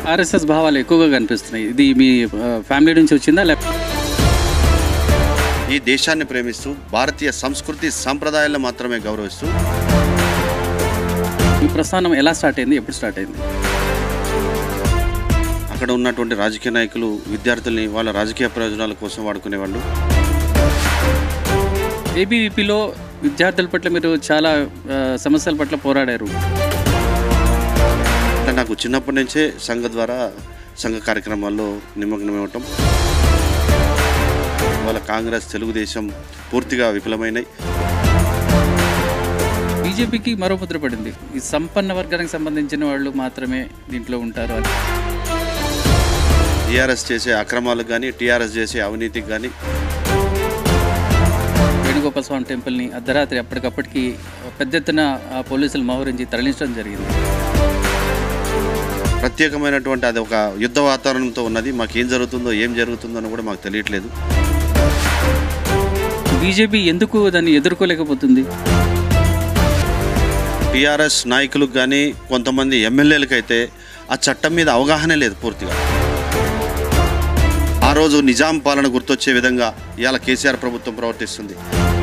RSS భావాలు ఎక్కువగా కనిపిస్తున్నాయి ఇది మీ ఆ, ఫ్యామిలీ నుంచి వచ్చిందా లేకపోతే ఈ దేశాన్ని ప్రేమిస్తూ భారతీయ సంస్కృతి సంప్రదాయాలను మాత్రమే గౌరవిస్తూ మీ ప్రస్థానం ఎలా స్టార్ట్ అయింది ఎప్పుడు స్టార్ట్ అయింది అక్కడ ఉన్నటువంటి రాజకీయ నాయకులు విద్యార్థుల్ని వాళ్ళ రాజకీయ ప్రయోజనాల కోసం వాడుకునేవాళ్ళు ఏబీవీపీలో విద్యార్థుల పట్ల మీరు చాలా ఆ, సమస్యల పట్ల పోరాడారు అంటే నాకు చిన్నప్పటి నుంచే సంఘ ద్వారా సంఘ కార్యక్రమాల్లో నిమగ్నం ఇవ్వటం వాళ్ళ కాంగ్రెస్ తెలుగుదేశం పూర్తిగా విఫలమైనాయి బీజేపీకి మరో ముద్ర పడింది ఈ సంపన్న వర్గానికి సంబంధించిన వాళ్ళు మాత్రమే దీంట్లో ఉంటారు అని టీఆర్ఎస్ చేసే అక్రమాలకు కానీ టీఆర్ఎస్ చేసే అవినీతికి కానీ వేణుగోపాల స్వామి టెంపుల్ని అర్ధరాత్రి అప్పటికప్పటికి పెద్ద ఎత్తున ఆ పోలీసులు మోహరించి తరలించడం జరిగింది ప్రత్యేకమైనటువంటి అది ఒక యుద్ధ వాతావరణంతో ఉన్నది మాకు ఏం జరుగుతుందో ఏం జరుగుతుందో అని కూడా మాకు తెలియట్లేదు బీజేపీ ఎందుకు దాన్ని ఎదుర్కోలేకపోతుంది టీఆర్ఎస్ నాయకులకు కానీ కొంతమంది ఎమ్మెల్యేలకు అయితే ఆ చట్టం మీద అవగాహన లేదు పూర్తిగా ఆ రోజు నిజాం పాలన గుర్తొచ్చే విధంగా ఇవాళ కేసీఆర్ ప్రభుత్వం ప్రవర్తిస్తుంది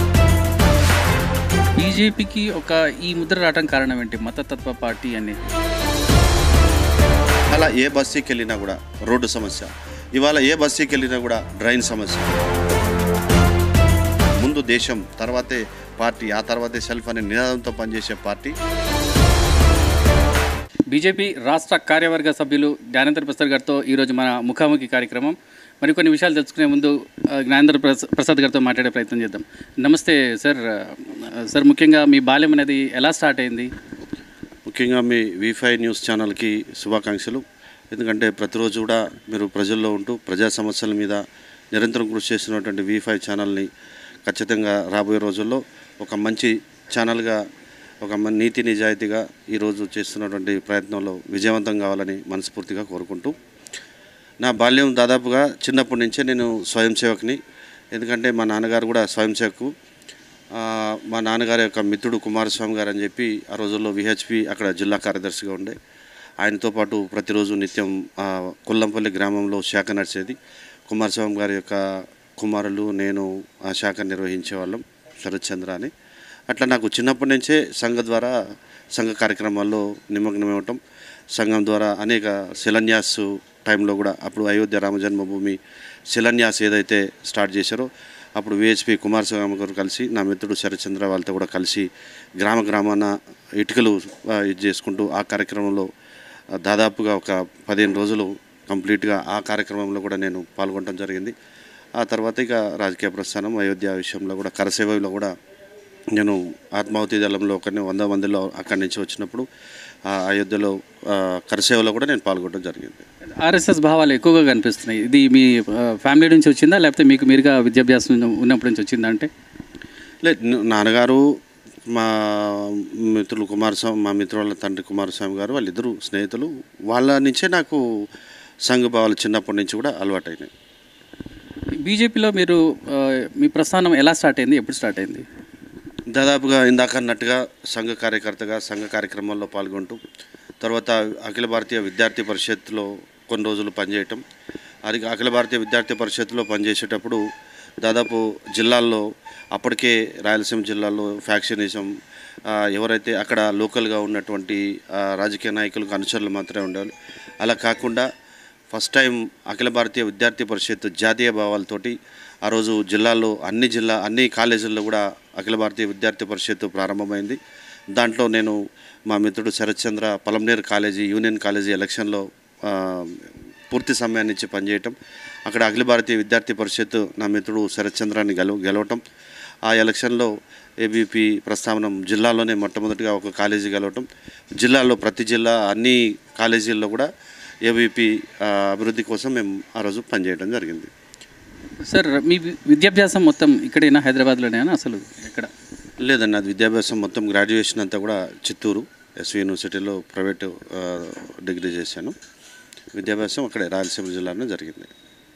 బీజేపీకి ఒక ఈ ముద్ర రావడం కారణం ఏంటి మతతత్వ పార్టీ అనేది అలా ఏ బస్తీకి వెళ్ళినా కూడా రోడ్డు సమస్య ఇవాళ ఏ బస్తీకి వెళ్ళినా కూడా డ్రైన్ సమస్య ముందు దేశం తర్వాతే పార్టీ ఆ తర్వాతే సెల్ఫ్ అనే నినాదంతో పనిచేసే పార్టీ బీజేపీ రాష్ట్ర కార్యవర్గ సభ్యులు జ్ఞానేంద్ర ప్రసాద్ గారితో ఈరోజు మన ముఖాముఖి కార్యక్రమం మరికొన్ని విషయాలు తెలుసుకునే ముందు ఆ, జ్ఞానేంద్ర ప్రస- ప్రసాద్ గారితో మాట్లాడే ప్రయత్నం చేద్దాం నమస్తే సార్ ఆ, సార్ ముఖ్యంగా మీ బాల్యం అనేది ఎలా స్టార్ట్ అయింది ముఖ్యంగా మీ వీఫై న్యూస్ ఛానల్కి శుభాకాంక్షలు ఎందుకంటే ప్రతిరోజు కూడా మీరు ప్రజల్లో ఉంటూ ప్రజా సమస్యల మీద నిరంతరం కృషి చేస్తున్నటువంటి వీఫై ఛానల్ని ఖచ్చితంగా రాబోయే రోజుల్లో ఒక మంచి ఛానల్గా ఒక మ- నీతి నిజాయితీగా ఈరోజు చేస్తున్నటువంటి ప్రయత్నంలో విజయవంతం కావాలని మనస్ఫూర్తిగా కోరుకుంటూ నా బాల్యం దాదాపుగా చిన్నప్పటి నుంచే నేను స్వయం సేవకుని ఎందుకంటే మా నాన్నగారు కూడా స్వయం సేవకు ఆ, మా నాన్నగారి యొక్క మిత్రుడు కుమారస్వామి గారు అని చెప్పి ఆ రోజుల్లో విహెచ్పి అక్కడ జిల్లా కార్యదర్శిగా ఉండే ఆయనతో పాటు ప్రతిరోజు నిత్యం ఆ, కొల్లంపల్లి గ్రామంలో శాఖ నడిచేది కుమారస్వామి గారి యొక్క కుమారులు నేను ఆ శాఖ నిర్వహించేవాళ్ళం శరత్ చంద్ర అని అట్లా నాకు చిన్నప్పటి నుంచే సంఘ ద్వారా సంఘ కార్యక్రమాల్లో నిమగ్నం ఇవ్వటం సంఘం ద్వారా అనేక శిలాన్యాస్ టైంలో కూడా అప్పుడు అయోధ్య రామ జన్మభూమి శిలాన్యాస్ ఏదైతే స్టార్ట్ చేశారో అప్పుడు విహెచ్పి కుమారస్వామి గారు కలిసి నా మిత్రుడు శరత్చంద్ర వాళ్ళతో కూడా కలిసి గ్రామ గ్రామాన ఇటుకలు ఆ, ఇది చేసుకుంటూ ఆ కార్యక్రమంలో ఆ, దాదాపుగా ఒక పదిహేను రోజులు కంప్లీట్గా ఆ కార్యక్రమంలో కూడా నేను పాల్గొనడం జరిగింది ఆ తర్వాత ఇక రాజకీయ ప్రస్థానం అయోధ్య విషయంలో కూడా కరసేవలో కూడా నేను ఆత్మాహుతి దళంలో ఒక వంద మందిలో అక్కడి నుంచి వచ్చినప్పుడు ఆ అయోధ్యలో ఆ, కరసేవలో కూడా నేను పాల్గొనడం జరిగింది ఆర్ఎస్ఎస్ భావాలు ఎక్కువగా కనిపిస్తున్నాయి ఇది మీ ఆ, ఫ్యామిలీ నుంచి వచ్చిందా లేకపోతే మీకు మీరుగా విద్యాభ్యాసం ఉన్న- ఉన్నప్పటి నుంచి వచ్చిందా అంటే లేదు న- నాన్నగారు మా మిత్రులు కుమారస్వామి మా మిత్రుల తండ్రి కుమారస్వామి గారు వాళ్ళిద్దరూ స్నేహితులు వాళ్ళ నుంచే నాకు సంఘ భావాలు చిన్నప్పటి నుంచి కూడా అలవాటైనాయి బీజేపీలో మీరు ఆ, మీ ప్రస్థానం ఎలా స్టార్ట్ అయింది ఎప్పుడు స్టార్ట్ అయింది దాదాపుగా ఇందాక అన్నట్టుగా సంఘ కార్యకర్తగా సంఘ కార్యక్రమాల్లో పాల్గొంటూ తర్వాత అఖిల భారతీయ విద్యార్థి పరిషత్లో కొన్ని రోజులు పనిచేయటం అది అఖిల భారతీయ విద్యార్థి పరిషత్లో పనిచేసేటప్పుడు దాదాపు జిల్లాల్లో అప్పటికే రాయలసీమ జిల్లాలో ఫ్యాక్షనిజం ఆ, ఎవరైతే అక్కడ లోకల్గా ఉన్నటువంటి ఆ, రాజకీయ నాయకులకు అనుచరులు మాత్రమే ఉండేవాళ్ళు అలా కాకుండా ఫస్ట్ టైం అఖిల భారతీయ విద్యార్థి పరిషత్ జాతీయ భావాలతోటి ఆ రోజు జిల్లాలో అన్ని జిల్లా అన్ని కాలేజీల్లో కూడా అఖిల భారతీయ విద్యార్థి పరిషత్ ప్రారంభమైంది దాంట్లో నేను మా మిత్రుడు Sharath Chandra Palamaneru college union college ఎలక్షన్లో ఆ, పూర్తి సమయాన్ని ఇచ్చి పనిచేయటం అక్కడ అఖిల భారతీయ విద్యార్థి పరిషత్ నా మిత్రుడు శరత్ చంద్రాన్ని గెలవ గెలవటం ఆ ఎలక్షన్లో ఏబీపీ ప్రస్థానం జిల్లాలోనే మొట్టమొదటిగా ఒక కాలేజీ గెలవటం జిల్లాలో ప్రతి జిల్లా అన్ని కాలేజీల్లో కూడా ఏబీపీ అభివృద్ధి కోసం మేము ఆ రోజు పనిచేయడం జరిగింది సార్ మీ వి- విద్యాభ్యాసం మొత్తం ఇక్కడేనా హైదరాబాద్లోనేనా అసలు ఎక్కడ లేదండి అది విద్యాభ్యాసం మొత్తం గ్రాడ్యుయేషన్ అంతా కూడా చిత్తూరు ఎస్వి యూనివర్సిటీలో ప్రైవేట్ ఆ, డిగ్రీ చేశాను విద్యాభ్యాసం అక్కడే రాయలసీమ జిల్లాలో జరిగింది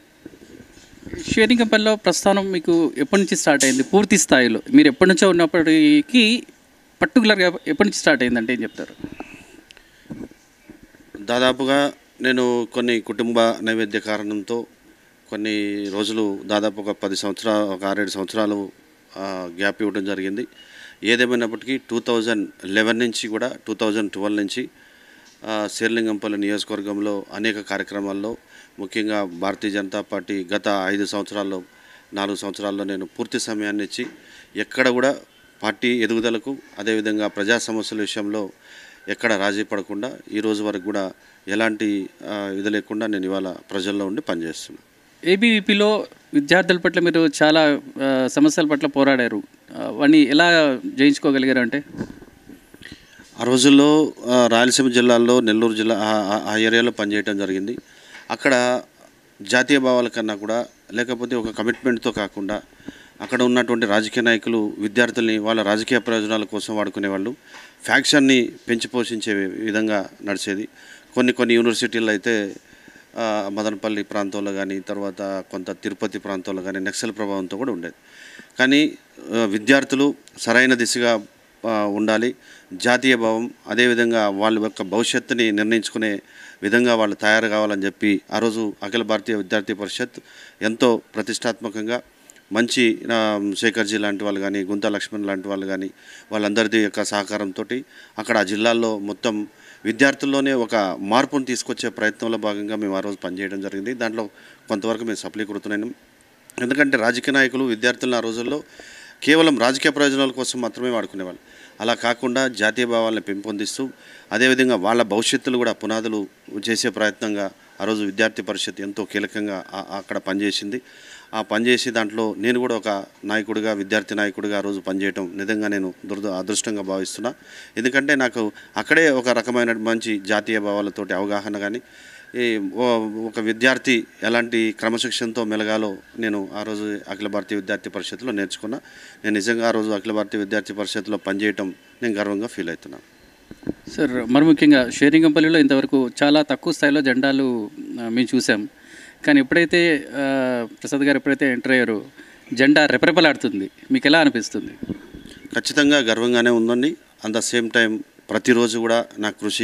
షేరింగంపల్లిలో ప్రస్థానం మీకు ఎప్పటి నుంచి స్టార్ట్ అయింది పూర్తి స్థాయిలో మీరు ఎప్పటి నుంచో ఉన్నప్పటికీ పర్టికులర్గా ఎప్పటి నుంచి స్టార్ట్ అయిందంటే ఏం చెప్తారు దాదాపుగా నేను కొన్ని కుటుంబ నైవేద్య కారణంతో కొన్ని రోజులు దాదాపు ఒక పది సంవత్సరాలు ఒక ఆరేడు సంవత్సరాలు ఆ, గ్యాప్ ఇవ్వడం జరిగింది ఏదేమైనప్పటికీ టూ థౌజండ్ లెవెన్ నుంచి కూడా టూ థౌజండ్ ట్వెల్వ్ నుంచి ఆ, శేర్లింగంపల్లి నియోజకవర్గంలో అనేక కార్యక్రమాల్లో ముఖ్యంగా భారతీయ జనతా పార్టీ గత ఐదు సంవత్సరాల్లో నాలుగు సంవత్సరాల్లో నేను పూర్తి సమయాన్ని ఇచ్చి ఎక్కడ కూడా పార్టీ ఎదుగుదలకు అదేవిధంగా ప్రజా సమస్యల విషయంలో ఎక్కడ రాజీ పడకుండా ఈ రోజు వరకు కూడా ఎలాంటి ఆ, ఇది లేకుండా నేను ఇవాళ ప్రజల్లో ఉండి పనిచేస్తున్నాను ఏబీవీపీలో విద్యార్థుల పట్ల మీరు చాలా ఆ, సమస్యల పట్ల పోరాడారు ఆ, వాటిని ఎలా జయించుకోగలిగారు అంటే ఆ రోజుల్లో ఆ, రాయలసీమ జిల్లాల్లో నెల్లూరు జిల్లా ఆ- ఆ- ఆ ఏరియాలో పనిచేయడం జరిగింది అక్కడ జాతీయ భావాల కన్నా కూడా లేకపోతే ఒక కమిట్మెంట్తో కాకుండా అక్కడ ఉన్నటువంటి రాజకీయ నాయకులు విద్యార్థుల్ని వాళ్ళ రాజకీయ ప్రయోజనాల కోసం వాడుకునేవాళ్ళు ఫ్యాక్షన్ని పెంచి పోషించే విధంగా నడిచేది కొన్ని కొన్ని యూనివర్సిటీల్లో అయితే ఆ, మదనపల్లి ప్రాంతంలో కానీ తర్వాత కొంత తిరుపతి ప్రాంతంలో కానీ నక్సల్ ప్రభావంతో కూడా ఉండేది కానీ ఆ, విద్యార్థులు సరైన దిశగా ఆ, ఉండాలి జాతీయ భావం అదేవిధంగా వాళ్ళ యొక్క భవిష్యత్తుని నిర్ణయించుకునే విధంగా వాళ్ళు తయారు కావాలని చెప్పి ఆ రోజు అఖిల భారతీయ విద్యార్థి పరిషత్ ఎంతో ప్రతిష్టాత్మకంగా మంచి ఆ, శేఖర్జీ లాంటి వాళ్ళు కానీ గుంతా లక్ష్మణ్ లాంటి వాళ్ళు కానీ వాళ్ళందరిది యొక్క సహకారంతో అక్కడ ఆ జిల్లాల్లో మొత్తం విద్యార్థుల్లోనే ఒక మార్పును తీసుకొచ్చే ప్రయత్నంలో భాగంగా మేము ఆ రోజు పనిచేయడం జరిగింది దాంట్లో కొంతవరకు మేము సఫలీకృతమైనాం ఎందుకంటే రాజకీయ నాయకులు విద్యార్థులను ఆ రోజుల్లో కేవలం రాజకీయ ప్రయోజనాల కోసం మాత్రమే వాడుకునేవాళ్ళు అలా కాకుండా జాతీయ భావాలను పెంపొందిస్తూ అదేవిధంగా వాళ్ళ భవిష్యత్తులు కూడా పునాదులు చేసే ప్రయత్నంగా ఆ రోజు విద్యార్థి పరిషత్ ఎంతో కీలకంగా ఆ- అక్కడ పనిచేసింది ఆ పనిచేసి దాంట్లో నేను కూడా ఒక నాయకుడిగా విద్యార్థి నాయకుడిగా ఆ రోజు పనిచేయటం నిజంగా నేను దురద అదృష్టంగా భావిస్తున్నా ఎందుకంటే నాకు అక్కడే ఒక రకమైన మంచి జాతీయ భావాలతోటి అవగాహన కానీ ఈ ఓ- ఒక విద్యార్థి ఎలాంటి క్రమశిక్షణతో మెలగాలో నేను ఆ రోజు అఖిల భారతీయ విద్యార్థి పరిషత్లో నేర్చుకున్నా నేను నిజంగా ఆ రోజు అఖిల భారతీయ విద్యార్థి పరిషత్లో పనిచేయటం నేను గర్వంగా ఫీల్ అవుతున్నాను సార్ మరి ముఖ్యంగా షేరింగంపల్లిలో ఇంతవరకు చాలా తక్కువ స్థాయిలో జెండాలు ఆ, మేము చూసాం కానీ ఎప్పుడైతే ఆ, ప్రసాద్ గారు ఎప్పుడైతే ఎంటర్ అయ్యారో జెండా రెపరెపలాడుతుంది మీకు ఎలా అనిపిస్తుంది ఖచ్చితంగా గర్వంగానే ఉందండి అట్ ద సేమ్ టైం ప్రతిరోజు కూడా నా కృషి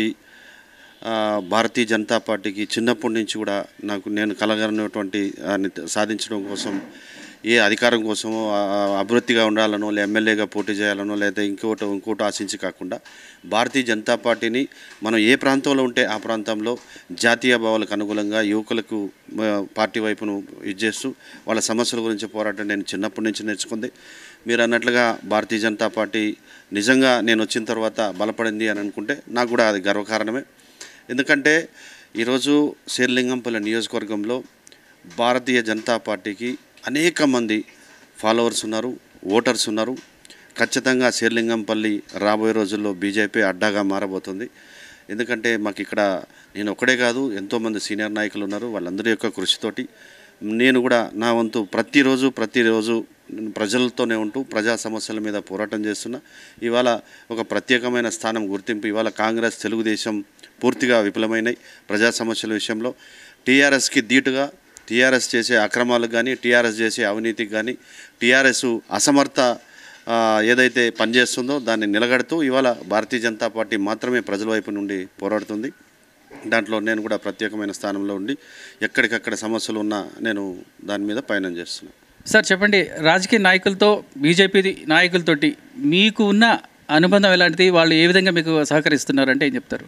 ఆ, భారతీయ జనతా పార్టీకి చిన్నప్పటి నుంచి కూడా నాకు నేను కలగనటువంటి ఆ, నిత- సాధించడం కోసం ఏ అధికారం కోసమో ఆ, ఆ, అభివృద్ధిగా ఉండాలనో లే ఎమ్మెల్యేగా పోటీ చేయాలనో లేదా ఇంకోటి ఇంకోటి ఆశించి కాకుండా భారతీయ జనతా పార్టీని మనం ఏ ప్రాంతంలో ఉంటే ఆ ప్రాంతంలో జాతీయ భావాలకు అనుగుణంగా యువకులకు ఆ, పార్టీ వైపును ఇది చేస్తూ వాళ్ళ సమస్యల గురించి పోరాటం నేను చిన్నప్పటి నుంచి నేర్చుకుంది మీరు అన్నట్లుగా భారతీయ జనతా పార్టీ నిజంగా నేను వచ్చిన తర్వాత బలపడింది అని అనుకుంటే నాకు కూడా అది గర్వకారణమే ఎందుకంటే ఈరోజు శేర్లింగంపల్లి నియోజకవర్గంలో భారతీయ జనతా పార్టీకి అనేక మంది ఫాలోవర్స్ ఉన్నారు ఓటర్స్ ఉన్నారు ఖచ్చితంగా శేర్లింగంపల్లి రాబోయే రోజుల్లో బీజేపీ అడ్డాగా మారబోతుంది ఎందుకంటే మాకు ఇక్కడ నేను ఒక్కడే కాదు ఎంతోమంది సీనియర్ నాయకులు ఉన్నారు వాళ్ళందరి యొక్క కృషితోటి నేను కూడా నా వంతు ప్రతిరోజు ప్రతిరోజు ప్రజలతోనే ఉంటూ ప్రజా సమస్యల మీద పోరాటం చేస్తున్నా ఇవాళ ఒక ప్రత్యేకమైన స్థానం గుర్తింపు ఇవాళ కాంగ్రెస్ తెలుగుదేశం పూర్తిగా విఫలమైనాయి ప్రజా సమస్యల విషయంలో టీఆర్ఎస్కి ధీటుగా టీఆర్ఎస్ చేసే అక్రమాలకు కానీ టీఆర్ఎస్ చేసే అవినీతికి కానీ టీఆర్ఎస్ అసమర్థ ఆ, ఏదైతే పనిచేస్తుందో దాన్ని నిలగడుతూ ఇవాళ భారతీయ జనతా పార్టీ మాత్రమే ప్రజల వైపు నుండి పోరాడుతుంది దాంట్లో నేను కూడా ప్రత్యేకమైన స్థానంలో ఉండి ఎక్కడికక్కడ సమస్యలు ఉన్నా నేను దాని మీద పయనం చేస్తున్నాను సార్ చెప్పండి రాజకీయ నాయకులతో బీజేపీ నాయకులతోటి మీకు ఉన్న అనుబంధం ఎలాంటిది వాళ్ళు ఏ విధంగా మీకు సహకరిస్తున్నారు అంటే ఏం చెప్తారు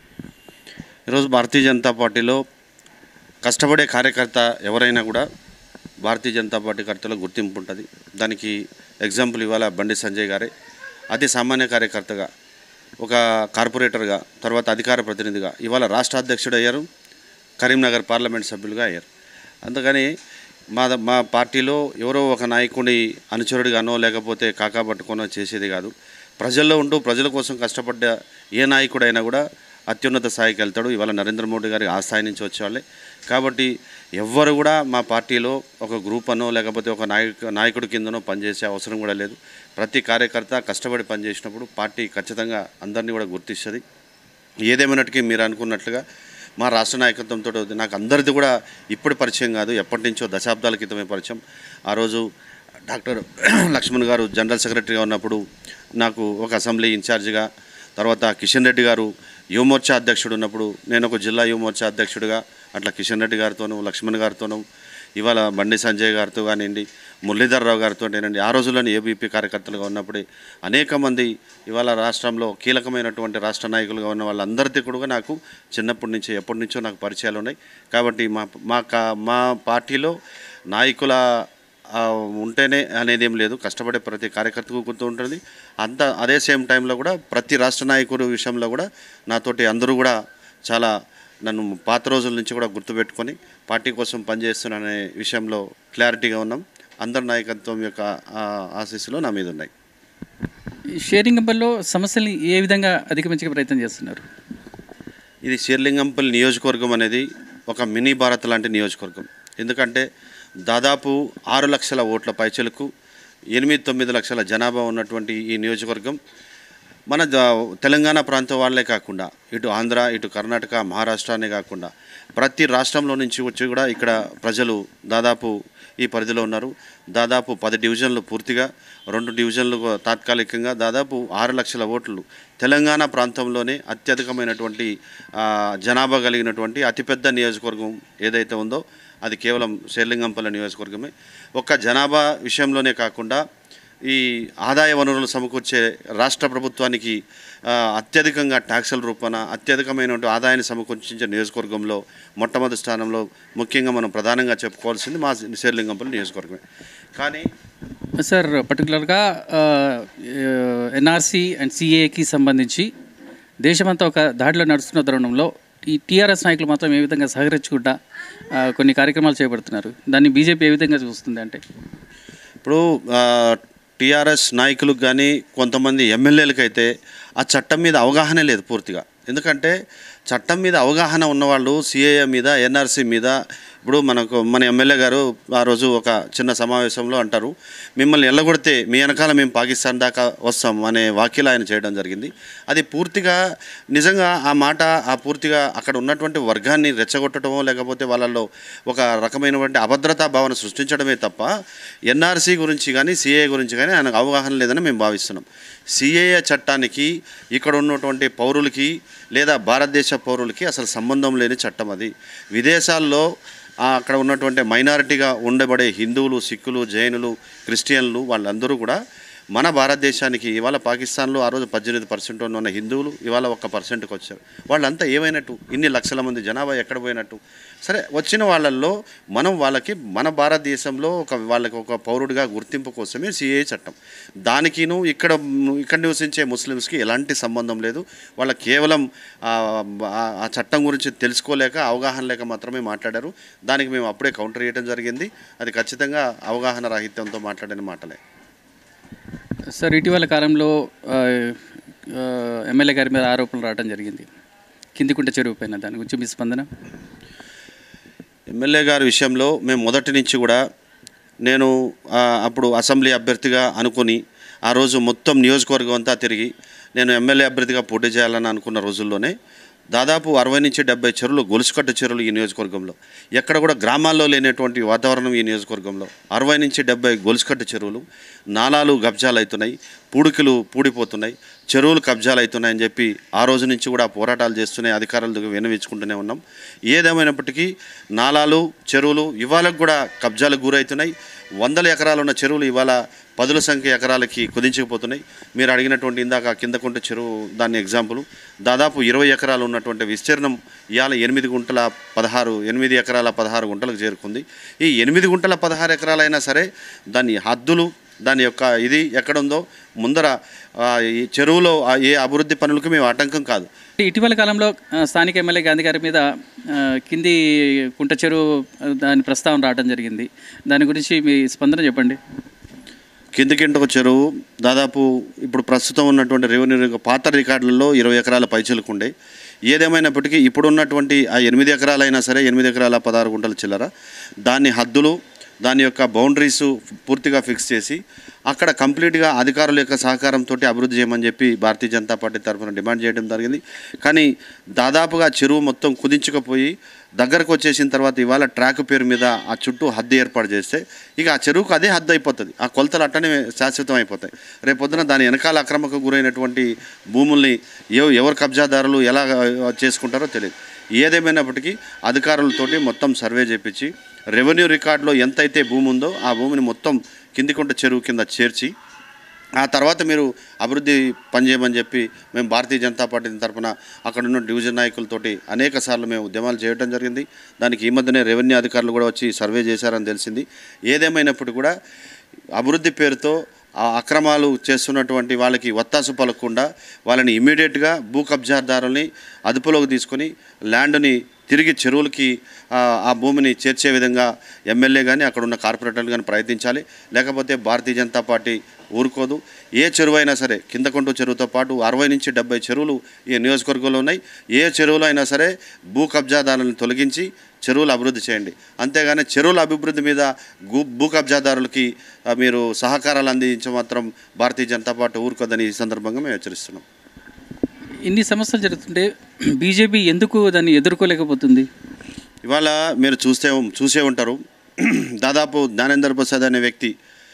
ఈరోజు భారతీయ జనతా పార్టీలో కష్టపడే కార్యకర్త ఎవరైనా కూడా భారతీయ జనతా పార్టీ కర్తలో గుర్తింపు ఉంటుంది దానికి ఎగ్జాంపుల్ ఇవాళ బండి సంజయ్ గారే అతి సామాన్య కార్యకర్తగా ఒక కార్పొరేటర్గా తర్వాత అధికార ప్రతినిధిగా ఇవాళ రాష్ట్ర అధ్యక్షుడు అయ్యారు కరీంనగర్ పార్లమెంట్ సభ్యులుగా అయ్యారు అందుకని మా ద- మా పార్టీలో ఎవరో ఒక నాయకుడి అనుచరుడిగానో లేకపోతే కాకా పట్టుకోనో చేసేది కాదు ప్రజల్లో ఉంటూ ప్రజల కోసం కష్టపడ్డ ఏ నాయకుడైనా కూడా అత్యున్నత స్థాయికి వెళ్తాడు ఇవాళ నరేంద్ర మోడీ గారి ఆ స్థాయి నుంచి వచ్చేవాళ్ళే కాబట్టి ఎవ్వరు కూడా మా పార్టీలో ఒక గ్రూప్ అనో లేకపోతే ఒక నాయక నాయకుడి కిందనో పనిచేసే అవసరం కూడా లేదు ప్రతి కార్యకర్త కష్టపడి పనిచేసినప్పుడు పార్టీ ఖచ్చితంగా అందరినీ కూడా గుర్తిస్తుంది ఏదేమైనట్టుకి మీరు అనుకున్నట్లుగా మా రాష్ట్ర నాయకత్వంతో నాకు అందరిది కూడా ఇప్పుడు పరిచయం కాదు ఎప్పటి నుంచో దశాబ్దాల క్రితమే పరిచయం ఆ రోజు డాక్టర్ లక్ష్మణ్ గారు జనరల్ సెక్రటరీగా ఉన్నప్పుడు నాకు ఒక అసెంబ్లీ ఇన్ఛార్జిగా తర్వాత కిషన్ రెడ్డి గారు యువమోర్చా అధ్యక్షుడు ఉన్నప్పుడు నేను ఒక జిల్లా యువమోర్చా అధ్యక్షుడిగా అట్లా కిషన్ రెడ్డి గారితోనూ లక్ష్మణ్ గారితోనూ ఇవాళ బండి సంజయ్ గారితో కానివ్వండి మురళీధర్రావు గారితో ఏనండి ఆ రోజుల్లోనే ఏబీపీ కార్యకర్తలుగా ఉన్నప్పుడు అనేక మంది ఇవాళ రాష్ట్రంలో కీలకమైనటువంటి రాష్ట్ర నాయకులుగా ఉన్న వాళ్ళందరితో కూడా నాకు చిన్నప్పటి నుంచి ఎప్పటి నుంచో నాకు పరిచయాలు ఉన్నాయి కాబట్టి మా మా కా- మా పార్టీలో నాయకుల ఆ, ఉంటేనే అనేది ఏం లేదు కష్టపడే ప్రతి కార్యకర్తకు గుర్తు ఉంటుంది అంత అదే సేమ్ టైంలో కూడా ప్రతి రాష్ట్ర నాయకుడు విషయంలో కూడా నాతోటి అందరూ కూడా చాలా నన్ను పాత రోజుల నుంచి కూడా గుర్తుపెట్టుకొని పార్టీ కోసం పనిచేస్తున్నాననే విషయంలో క్లారిటీగా ఉన్నాం అందరి నాయకత్వం యొక్క ఆ, ఆశీస్సులు నా మీద ఉన్నాయి ఈ షేరింగ్ కంపెనీలో సమస్యల్ని ఏ విధంగా అధిగమించే ప్రయత్నం చేస్తున్నారు ఇది శీర్లింగంపల్లి నియోజకవర్గం అనేది ఒక మినీ భారత్ లాంటి నియోజకవర్గం ఎందుకంటే దాదాపు ఆరు లక్షల ఓట్ల పైచలకు ఎనిమిది తొమ్మిది లక్షల జనాభా ఉన్నటువంటి ఈ నియోజకవర్గం మన ద- తెలంగాణ ప్రాంతం వాళ్ళే కాకుండా ఇటు ఆంధ్ర ఇటు కర్ణాటక మహారాష్ట్రనే కాకుండా ప్రతి రాష్ట్రంలో నుంచి వచ్చి కూడా ఇక్కడ ప్రజలు దాదాపు ఈ పరిధిలో ఉన్నారు దాదాపు పది డివిజన్లు పూర్తిగా రెండు డివిజన్లు తాత్కాలికంగా దాదాపు ఆరు లక్షల ఓట్లు తెలంగాణ ప్రాంతంలోనే అత్యధికమైనటువంటి ఆ, జనాభా కలిగినటువంటి అతిపెద్ద నియోజకవర్గం ఏదైతే ఉందో అది కేవలం శేర్లింగంపల్లి నియోజకవర్గమే ఒక్క జనాభా విషయంలోనే కాకుండా ఈ ఆదాయ వనరులు సమకూర్చే రాష్ట్ర ప్రభుత్వానికి ఆ, అత్యధికంగా ట్యాక్సుల రూపాన అత్యధికమైనటువంటి ఆదాయాన్ని సమకూర్చించే నియోజకవర్గంలో మొట్టమొదటి స్థానంలో ముఖ్యంగా మనం ప్రధానంగా చెప్పుకోవాల్సింది మా శేర్లింగంపల్లి నియోజకవర్గమే కానీ సార్ పర్టికులర్గా ఎన్ఆర్సీ అండ్ సిఏకి సంబంధించి దేశమంతా ఒక దాడిలో నడుస్తున్న తరుణంలో ఈ టీఆర్ఎస్ నాయకులు మాత్రం ఏ విధంగా సహకరించకుండా ఆ, కొన్ని కార్యక్రమాలు చేపడుతున్నారు దాన్ని బీజేపీ ఏ విధంగా చూస్తుంది అంటే ఇప్పుడు టీఆర్ఎస్ నాయకులకు కానీ కొంతమంది ఎమ్మెల్యేలకు అయితే ఆ చట్టం మీద అవగాహన లేదు పూర్తిగా ఎందుకంటే చట్టం మీద అవగాహన ఉన్నవాళ్ళు సిఏఏ మీద ఎన్ఆర్సీ మీద ఇప్పుడు మనకు మన ఎమ్మెల్యే గారు ఆ రోజు ఒక చిన్న సమావేశంలో అంటారు మిమ్మల్ని ఎల్లగొడితే మీ వెనకాల మేము పాకిస్తాన్ దాకా వస్తాం అనే వాక్యలు ఆయన చేయడం జరిగింది అది పూర్తిగా నిజంగా ఆ మాట ఆ పూర్తిగా అక్కడ ఉన్నటువంటి వర్గాన్ని రెచ్చగొట్టడమో లేకపోతే వాళ్ళల్లో ఒక రకమైనటువంటి అభద్రతా భావన సృష్టించడమే తప్ప ఎన్ఆర్సీ గురించి కానీ సిఏ గురించి కానీ ఆయనకు అవగాహన లేదని మేము భావిస్తున్నాం సిఏఏ చట్టానికి ఇక్కడ ఉన్నటువంటి పౌరులకి లేదా భారతదేశ పౌరులకి అసలు సంబంధం లేని చట్టం అది విదేశాల్లో ఆ, అక్కడ ఉన్నటువంటి మైనారిటీగా ఉండబడే హిందువులు సిక్కులు జైనులు క్రిస్టియన్లు వాళ్ళందరూ కూడా మన భారతదేశానికి ఇవాళ పాకిస్తాన్లో ఆ రోజు పద్దెనిమిది పర్సెంట్ ఉన్న హిందువులు ఇవాళ ఒక్క పర్సెంట్కి వచ్చారు వాళ్ళంతా ఏమైనట్టు ఇన్ని లక్షల మంది జనాభా ఎక్కడ పోయినట్టు సరే వచ్చిన వాళ్ళల్లో మనం వాళ్ళకి మన భారతదేశంలో ఒక వాళ్ళకి ఒక పౌరుడిగా గుర్తింపు కోసమే సిఏ చట్టం దానికిను ఇక్కడ ఇక్కడ నివసించే ముస్లిమ్స్కి ఎలాంటి సంబంధం లేదు వాళ్ళ కేవలం ఆ, ఆ- ఆ చట్టం గురించి తెలుసుకోలేక అవగాహన లేక మాత్రమే మాట్లాడారు దానికి మేము అప్పుడే కౌంటర్ చేయడం జరిగింది అది ఖచ్చితంగా అవగాహన రాహిత్యంతో మాట్లాడిన మాటలే సార్ ఇటీవల కాలంలో ఆ, ఆ, ఎమ్మెల్యే గారి మీద ఆరోపణలు రావడం జరిగింది కిందికుంట చెరువు పైన దాని గురించి మీ స్పందన ఎమ్మెల్యే గారి విషయంలో మేము మొదటి నుంచి కూడా నేను ఆ, అప్పుడు అసెంబ్లీ అభ్యర్థిగా అనుకుని ఆ రోజు మొత్తం నియోజకవర్గం అంతా తిరిగి నేను ఎమ్మెల్యే అభ్యర్థిగా పోటీ చేయాలని అనుకున్న రోజుల్లోనే దాదాపు అరవై నుంచి డెబ్బై చెరువులు గొలుసుకట్టు చెరువులు ఈ నియోజకవర్గంలో ఎక్కడ కూడా గ్రామాల్లో లేనటువంటి వాతావరణం ఈ నియోజకవర్గంలో అరవై నుంచి డెబ్బై గొలుసుకట్టు చెరువులు నాలాలు కబ్జాలు అవుతున్నాయి పూడికలు పూడిపోతున్నాయి చెరువులు కబ్జాలు అవుతున్నాయని చెప్పి ఆ రోజు నుంచి కూడా పోరాటాలు చేస్తూనే అధికారుల దగ్గర వినవించుకుంటూనే ఉన్నాం ఏదేమైనప్పటికీ నాలాలు చెరువులు ఇవాళ కూడా కబ్జాలకు గురవుతున్నాయి వందల ఎకరాలు ఉన్న చెరువులు ఇవాళ పదుల సంఖ్య ఎకరాలకి కుదించుకుపోతున్నాయి మీరు అడిగినటువంటి ఇందాక కిందకుంట చెరువు దాని ఎగ్జాంపుల్ దాదాపు ఇరవై ఎకరాలు ఉన్నటువంటి విస్తీర్ణం ఇవాళ ఎనిమిది గుంటల పదహారు ఎనిమిది ఎకరాల పదహారు గుంటలకు చేరుకుంది ఈ ఎనిమిది గుంటల పదహారు ఎకరాలైనా సరే దాని హద్దులు దాని యొక్క ఇది ఎక్కడుందో ముందర ఆ, ఈ చెరువులో ఆ ఏ అభివృద్ధి పనులకు మేము ఆటంకం కాదు ఇటీవల కాలంలో ఆ, స్థానిక ఎమ్మెల్యే గాంధీ గారి మీద ఆ, కింది కుంట చెరువు ఆ, దాని ప్రస్తావన రావడం జరిగింది దాని గురించి మీ స్పందన చెప్పండి కిందకింటకు చెరువు దాదాపు ఇప్పుడు ప్రస్తుతం ఉన్నటువంటి రెవెన్యూ రిక- పాత రికార్డులలో ఇరవై ఎకరాల పైచలుకుండే ఏదేమైనప్పటికీ ఇప్పుడు ఉన్నటువంటి ఆ ఎనిమిది ఎకరాలైనా సరే ఎనిమిది ఎకరాల పదహారు గుంటల చిల్లర దాన్ని హద్దులు దాని యొక్క బౌండరీస్ పూర్తిగా ఫిక్స్ చేసి అక్కడ కంప్లీట్గా అధికారుల యొక్క సహకారంతో అభివృద్ధి చేయమని చెప్పి భారతీయ జనతా పార్టీ తరఫున డిమాండ్ చేయడం జరిగింది కానీ దాదాపుగా చెరువు మొత్తం కుదించుకుపోయి దగ్గరకు వచ్చేసిన తర్వాత ఇవాళ ట్రాక్ పేరు మీద ఆ చుట్టూ హద్దు ఏర్పాటు చేస్తే ఇక ఆ చెరువుకు అదే హద్దు అయిపోతుంది ఆ కొలతలు అట్టనే శాశ్వతం అయిపోతాయి రేపు పొద్దున దాని వెనకాల అక్రమకు గురైనటువంటి భూముల్ని ఎవ ఎవరు కబ్జాదారులు ఎలా ఆ, చేసుకుంటారో తెలియదు ఏదేమైనప్పటికీ అధికారులతోటి మొత్తం సర్వే చేపించి రెవెన్యూ రికార్డులో ఎంతైతే భూమి ఉందో ఆ భూమిని మొత్తం కిందికుంట చెరువు కింద చేర్చి ఆ తర్వాత మీరు అభివృద్ధి పనిచేయమని చెప్పి మేము భారతీయ జనతా పార్టీ తరఫున అక్కడ ఉన్న డివిజన్ నాయకులతోటి అనేక సార్లు మేము ఉద్యమాలు చేయడం జరిగింది దానికి ఈ మధ్యనే రెవెన్యూ అధికారులు కూడా వచ్చి సర్వే చేశారని తెలిసింది ఏదేమైనప్పుడు కూడా అభివృద్ధి పేరుతో ఆ అక్రమాలు చేస్తున్నటువంటి వాళ్ళకి ఒత్తాసు పలకకుండా వాళ్ళని ఇమీడియట్గా భూ కబ్జాదారుల్ని అదుపులోకి తీసుకొని ల్యాండ్ని తిరిగి చెరువులకి ఆ, ఆ భూమిని చేర్చే విధంగా ఎమ్మెల్యే కానీ అక్కడ ఉన్న కార్పొరేటర్లు కానీ ప్రయత్నించాలి లేకపోతే భారతీయ జనతా పార్టీ ఊరుకోదు ఏ చెరువు అయినా సరే కిందకొంటూ చెరువుతో పాటు అరవై నుంచి డెబ్బై చెరువులు ఈ నియోజకవర్గంలో ఉన్నాయి ఏ చెరువులో అయినా సరే భూ కబ్జాదారులను తొలగించి చెరువులు అభివృద్ధి చేయండి అంతేగాని చెరువుల అభివృద్ధి మీద గు భూ కబ్జాదారులకి ఆ, మీరు సహకారాలు అందించ మాత్రం భారతీయ జనతా పార్టీ ఊరుకోదని ఈ సందర్భంగా మేము హెచ్చరిస్తున్నాం ఇన్ని సమస్యలు జరుగుతుంటే బీజేపీ ఎందుకు దాన్ని ఎదుర్కోలేకపోతుంది ఇవాళ మీరు చూస్తే చూసే ఉంటారు దాదాపు జ్ఞానేందర్ ప్రసాద్ అనే వ్యక్తి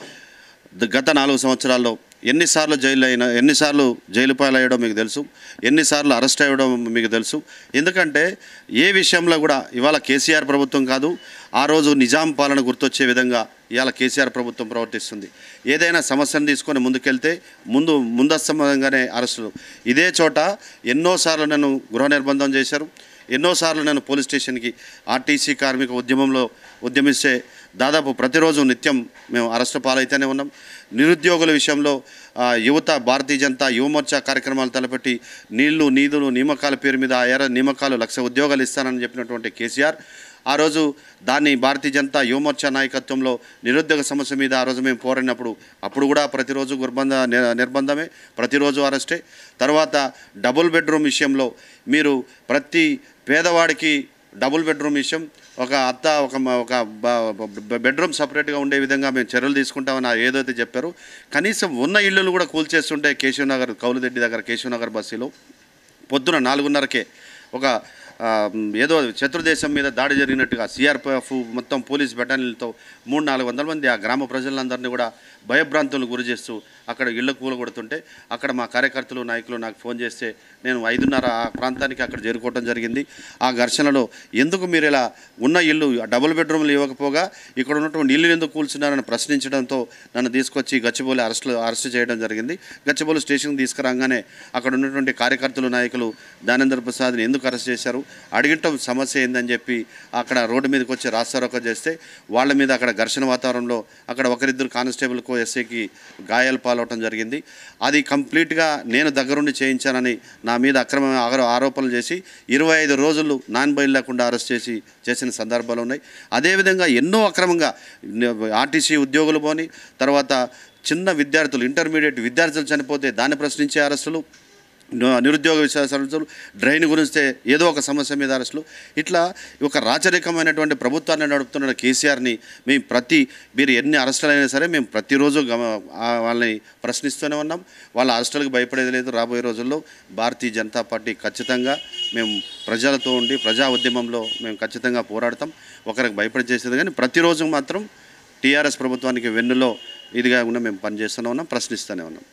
ద- గత నాలుగు సంవత్సరాల్లో ఎన్నిసార్లు జైలు అయినా ఎన్నిసార్లు జైలు పాలయ్యడం మీకు తెలుసు ఎన్నిసార్లు అరెస్ట్ అయ్యడం మీకు తెలుసు ఎందుకంటే ఏ విషయంలో కూడా ఇవాళ కేసీఆర్ ప్రభుత్వం కాదు ఆ రోజు నిజాం పాలన గుర్తొచ్చే విధంగా ఇవాళ కేసీఆర్ ప్రభుత్వం ప్రవర్తిస్తుంది ఏదైనా సమస్యను తీసుకొని ముందుకెళ్తే ముందు ముందస్తమంగానే అరెస్టులు ఇదే చోట ఎన్నోసార్లు నన్ను గృహ నిర్బంధం చేశారు ఎన్నోసార్లు నేను పోలీస్ స్టేషన్కి ఆర్టీసీ కార్మిక ఉద్యమంలో ఉద్యమిస్తే దాదాపు ప్రతిరోజు నిత్యం మేము అరెస్టు పాలైతేనే ఉన్నాం నిరుద్యోగుల విషయంలో ఆ, యువత భారతీయ జనతా యువమోర్చా కార్యక్రమాలు తలపెట్టి నీళ్లు నీధులు నియామకాల పేరు మీద ఆ ఎర్ర నియామకాలు లక్ష ఉద్యోగాలు ఇస్తానని చెప్పినటువంటి కేసీఆర్ ఆ రోజు దాన్ని భారతీయ జనతా యువమోర్చా నాయకత్వంలో నిరుద్యోగ సమస్య మీద ఆ రోజు మేము పోరాడినప్పుడు అప్పుడు కూడా ప్రతిరోజు గుర్బంధ ని- నిర్బంధమే ప్రతిరోజు అరెస్టే తర్వాత డబుల్ బెడ్రూమ్ విషయంలో మీరు ప్రతి పేదవాడికి డబుల్ బెడ్రూమ్ విషయం ఒక అత్త ఒక మ- ఒక బ- బ- బెడ్రూమ్ సపరేట్గా ఉండే విధంగా మేము చర్యలు తీసుకుంటామని ఆ ఏదైతే చెప్పారో కనీసం ఉన్న ఇళ్ళను కూడా కూల్చేస్తుంటే కేశవ్ నగర్ కౌలుదెడ్డి దగ్గర కేశవ్ నగర్ బస్సులో పొద్దున నాలుగున్నరకే ఒక ఆ, ఏదో శత్రుదేశం మీద దాడి జరిగినట్టుగా సిఆర్పిఎఫ్ మొత్తం పోలీస్ బెటాలియన్లతో మూడు నాలుగు వందల మంది ఆ గ్రామ ప్రజలందరినీ కూడా భయభ్రాంతులకు గురి చేస్తూ అక్కడ ఇళ్ళ కూల కొడుతుంటే అక్కడ మా కార్యకర్తలు నాయకులు నాకు ఫోన్ చేస్తే నేను ఐదున్నర ఆ ప్రాంతానికి అక్కడ చేరుకోవడం జరిగింది ఆ ఘర్షణలో ఎందుకు మీరు ఇలా ఉన్న ఇల్లు డబుల్ బెడ్రూమ్లు ఇవ్వకపోగా ఇక్కడ ఉన్నటువంటి ఇల్లు ఎందుకు కూల్చున్నారని ప్రశ్నించడంతో నన్ను తీసుకొచ్చి గచ్చిబౌలి అరెస్టు అరెస్ట్ చేయడం జరిగింది గచ్చిబౌలి స్టేషన్కి తీసుకురాగానే అక్కడ ఉన్నటువంటి కార్యకర్తలు నాయకులు దానేంద్ర ప్రసాద్ని ఎందుకు అరెస్ట్ చేశారు అడిగటం సమస్య ఏందని చెప్పి అక్కడ రోడ్డు మీదకి వచ్చి రాస్తారోక చేస్తే వాళ్ళ మీద అక్కడ ఘర్షణ వాతావరణంలో అక్కడ ఒకరిద్దరు కానిస్టేబుల్కు ఎస్ఐకి గాయాలు పాలవటం జరిగింది అది కంప్లీట్గా నేను దగ్గరుండి చేయించానని నా మీద అక్రమ ఆరో- ఆరోపణలు చేసి ఇరవై ఐదు రోజులు నాన్ బయలు లేకుండా అరెస్ట్ చేసి చేసిన సందర్భాలు ఉన్నాయి అదేవిధంగా ఎన్నో అక్రమంగా ఆర్టీసీ ఉద్యోగులు పోని తర్వాత చిన్న విద్యార్థులు ఇంటర్మీడియట్ విద్యార్థులు చనిపోతే దాన్ని ప్రశ్నించే అరెస్టులు ను- నిరుద్యోగ విషయాలు డ్రైన్ గురిస్తే ఏదో ఒక సమస్య మీద అరెస్టులు ఇట్లా ఒక రాచరికమైనటువంటి ప్రభుత్వాన్ని నడుపుతున్న కేసీఆర్ని మేము ప్రతి మీరు ఎన్ని అరెస్టులు అయినా సరే మేము ప్రతిరోజు గమ ఆ వాళ్ళని ప్రశ్నిస్తూనే ఉన్నాం వాళ్ళ అరెస్టులకు భయపడేది లేదు రాబోయే రోజుల్లో భారతీయ జనతా పార్టీ ఖచ్చితంగా మేము ప్రజలతో ఉండి ప్రజా ఉద్యమంలో మేము ఖచ్చితంగా పోరాడతాం ఒకరికి భయపడి చేసేది కానీ ప్రతిరోజు మాత్రం టీఆర్ఎస్ ప్రభుత్వానికి వెన్నులో ఇదిగా కూడా మేము పనిచేస్తూనే ఉన్నాం ప్రశ్నిస్తూనే ఉన్నాం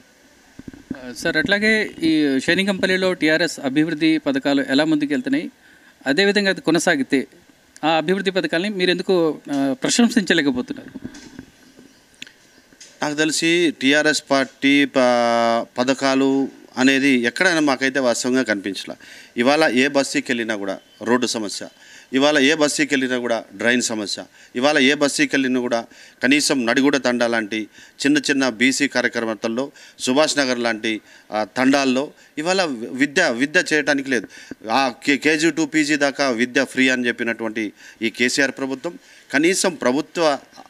ఆ, సార్ అట్లాగే ఈ శనికంపల్లిలో టీఆర్ఎస్ అభివృద్ధి పథకాలు ఎలా ముందుకెళ్తున్నాయి అదేవిధంగా అది కొనసాగితే ఆ అభివృద్ధి పథకాలని మీరు ఎందుకు ఆ, ప్రశంసించలేకపోతున్నారు నాకు తెలిసి టీఆర్ఎస్ పార్టీ ప- పథకాలు అనేది ఎక్కడైనా మాకైతే వాస్తవంగా కనిపించలే ఇవాళ ఏ బస్తీకి వెళ్ళినా కూడా రోడ్డు సమస్య ఇవాళ ఏ బస్తీకి వెళ్ళినా కూడా డ్రైన్ సమస్య ఇవాళ ఏ బస్తీకి వెళ్ళినా కూడా కనీసం నడిగూడ తండా లాంటి చిన్న చిన్న బీసీ కార్యక్రమాల్లో సుభాష్ నగర్ లాంటి ఆ, తండాల్లో ఇవాళ విద్య విద్య చేయడానికి లేదు ఆ కే కేజీ టు పీజీ దాకా విద్య ఫ్రీ అని చెప్పినటువంటి ఈ కేసీఆర్ ప్రభుత్వం కనీసం ప్రభుత్వ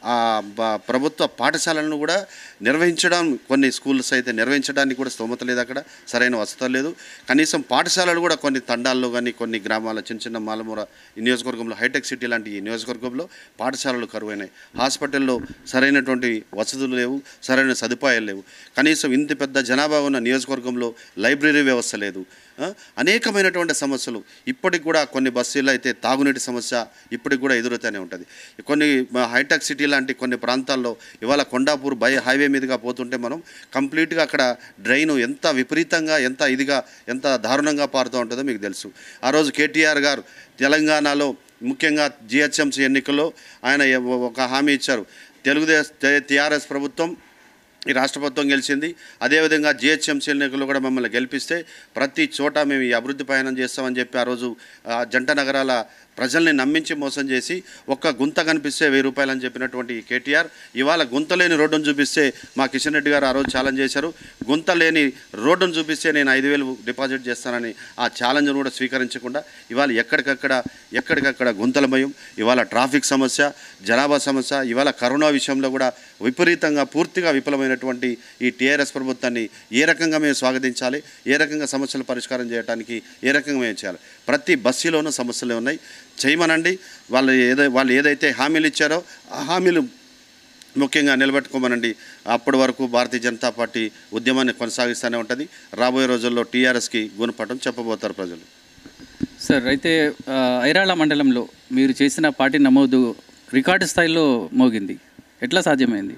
ఆ బ- ప్రభుత్వ పాఠశాలను కూడా నిర్వహించడం కొన్ని స్కూల్స్ అయితే నిర్వహించడానికి కూడా స్తోమత లేదు అక్కడ సరైన వసతులు లేదు కనీసం పాఠశాలలు కూడా కొన్ని తండాల్లో కానీ కొన్ని గ్రామాల చిన్న చిన్న మాలమూర ఈ నియోజకవర్గంలో హైటెక్ సిటీ లాంటి ఈ నియోజకవర్గంలో పాఠశాలలు కరువైనాయి హాస్పిటల్లో సరైనటువంటి వసతులు లేవు సరైన సదుపాయాలు లేవు కనీసం ఇంత పెద్ద జనాభా ఉన్న నియోజకవర్గంలో లైబ్రరీ వ్యవస్థ లేదు ఆ, అనేకమైనటువంటి సమస్యలు ఇప్పటికి కూడా కొన్ని బస్సుల్లో అయితే తాగునీటి సమస్య ఇప్పటికి కూడా ఎదురుతూనే ఉంటుంది కొన్ని మ- హైటెక్ సిటీ లాంటి కొన్ని ప్రాంతాల్లో ఇవాళ కొండాపూర్ బై హైవే మీదుగా పోతుంటే మనం కంప్లీట్గా అక్కడ డ్రైన్ ఎంత విపరీతంగా ఎంత ఇదిగా ఎంత దారుణంగా పారుతూ ఉంటుందో మీకు తెలుసు ఆ రోజు కేటీఆర్ గారు తెలంగాణలో ముఖ్యంగా జిహెచ్ఎంసీ ఎన్నికల్లో ఆయన ఎ- ఒక హామీ ఇచ్చారు తెలుగుదేశం టీఆర్ఎస్ ప్రభుత్వం ఈ రాష్ట్ర ప్రభుత్వం గెలిచింది అదేవిధంగా జిహెచ్ఎంసీ ఎన్నికల్లో కూడా మమ్మల్ని గెలిపిస్తే ప్రతి చోట మేము ఈ అభివృద్ధి పయనం చేస్తామని చెప్పి ఆ రోజు ఆ, జంట నగరాల ప్రజల్ని నమ్మించి మోసం చేసి ఒక్క గుంత కనిపిస్తే వెయ్యి రూపాయలు అని చెప్పినటువంటి ఈ కేటీఆర్ ఇవాళ గుంత లేని రోడ్డును చూపిస్తే మా కిషన్ రెడ్డి గారు ఆ రోజు ఛాలెంజ్ చేశారు గుంత లేని రోడ్డును చూపిస్తే నేను ఐదు వేలు డిపాజిట్ చేస్తానని ఆ ఛాలెంజ్ను కూడా స్వీకరించకుండా ఇవాళ ఎక్కడికక్కడ ఎక్కడికక్కడ గుంతలమయం ఇవాళ ట్రాఫిక్ సమస్య జనాభా సమస్య ఇవాళ కరోనా విషయంలో కూడా విపరీతంగా పూర్తిగా విఫలమైనటువంటి ఈ టీఆర్ఎస్ ప్రభుత్వాన్ని ఏ రకంగా మేము స్వాగతించాలి ఏ రకంగా సమస్యలు పరిష్కారం చేయడానికి ఏ రకంగా మేము చేయాలి ప్రతి బస్సులోనూ సమస్యలు ఉన్నాయి చేయమనండి వాళ్ళు ఏదై వాళ్ళు ఏదైతే హామీలు ఇచ్చారో ఆ హామీలు ముఖ్యంగా నిలబెట్టుకోమనండి అప్పటి వరకు భారతీయ జనతా పార్టీ ఉద్యమాన్ని కొనసాగిస్తూనే ఉంటుంది రాబోయే రోజుల్లో టీఆర్ఎస్కి గుణపటం చెప్పబోతారు ప్రజలు సార్ అయితే ఆ, ఐరాళ మండలంలో మీరు చేసిన పార్టీ నమోదు రికార్డు స్థాయిలో మోగింది ఎట్లా సాధ్యమైంది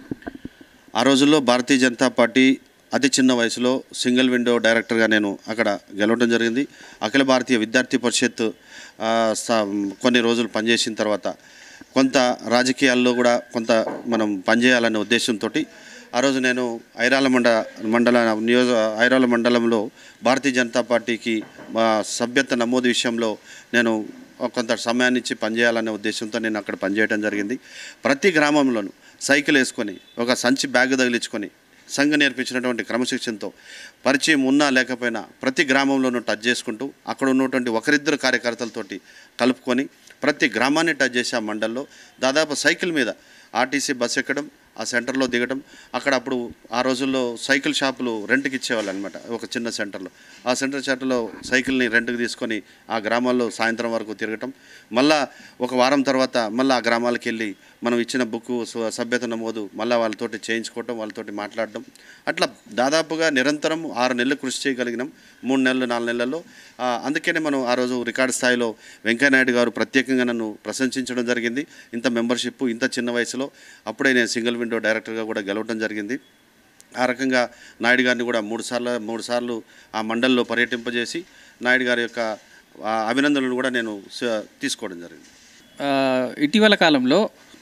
ఆ రోజుల్లో భారతీయ జనతా పార్టీ అతి చిన్న వయసులో సింగిల్ విండో డైరెక్టర్గా నేను అక్కడ గెలవడం జరిగింది అఖిల భారతీయ విద్యార్థి పరిషత్ ఆ, స- కొన్ని రోజులు పనిచేసిన తర్వాత కొంత రాజకీయాల్లో కూడా కొంత మనం పనిచేయాలనే ఉద్దేశంతో ఆ రోజు నేను ఐరాల మండ మండల నియోజ ఐరాల మండలంలో భారతీయ జనతా పార్టీకి మా సభ్యత్వ నమోదు విషయంలో నేను కొంత సమయాన్ని ఇచ్చి పనిచేయాలనే ఉద్దేశంతో నేను అక్కడ పనిచేయడం జరిగింది ప్రతి గ్రామంలోనూ సైకిల్ వేసుకొని ఒక సంచి బ్యాగ్ తగిలించుకొని సంఘ నేర్పించినటువంటి క్రమశిక్షణతో పరిచయం ఉన్నా లేకపోయినా ప్రతి గ్రామంలోనూ టచ్ చేసుకుంటూ అక్కడ ఉన్నటువంటి ఒకరిద్దరు కార్యకర్తలతోటి కలుపుకొని ప్రతి గ్రామాన్ని టచ్ చేసి ఆ మండల్లో దాదాపు సైకిల్ మీద ఆర్టీసీ బస్ ఎక్కడం ఆ సెంటర్లో దిగడం అక్కడ అప్పుడు ఆ రోజుల్లో సైకిల్ షాపులు రెంట్కి ఇచ్చేవాళ్ళు అనమాట ఒక చిన్న సెంటర్లో ఆ సెంటర్ సెంటర్లో సైకిల్ని రెంట్కి తీసుకొని ఆ గ్రామాల్లో సాయంత్రం వరకు తిరగటం మళ్ళా ఒక వారం తర్వాత మళ్ళీ ఆ గ్రామాలకు వెళ్ళి మనం ఇచ్చిన బుక్ సభ్యత నమోదు మళ్ళీ వాళ్ళతోటి చేయించుకోవటం వాళ్ళతోటి మాట్లాడడం అట్లా దాదాపుగా నిరంతరం ఆరు నెలలు కృషి చేయగలిగినాం మూడు నెలలు నాలుగు నెలల్లో ఆ, అందుకనే మనం ఆ రోజు రికార్డు స్థాయిలో వెంకయ్యనాయుడు గారు ప్రత్యేకంగా నన్ను ప్రశంసించడం జరిగింది ఇంత మెంబర్షిప్ ఇంత చిన్న వయసులో అప్పుడే నేను సింగిల్ విండో డైరెక్టర్గా కూడా గెలవడం జరిగింది ఆ రకంగా నాయుడు గారిని కూడా మూడు సార్లు మూడు సార్లు ఆ మండలిలో పర్యటింపజేసి నాయుడు గారి యొక్క ఆ, అభినందనలు కూడా నేను స- తీసుకోవడం జరిగింది ఆ, ఇటీవల కాలంలో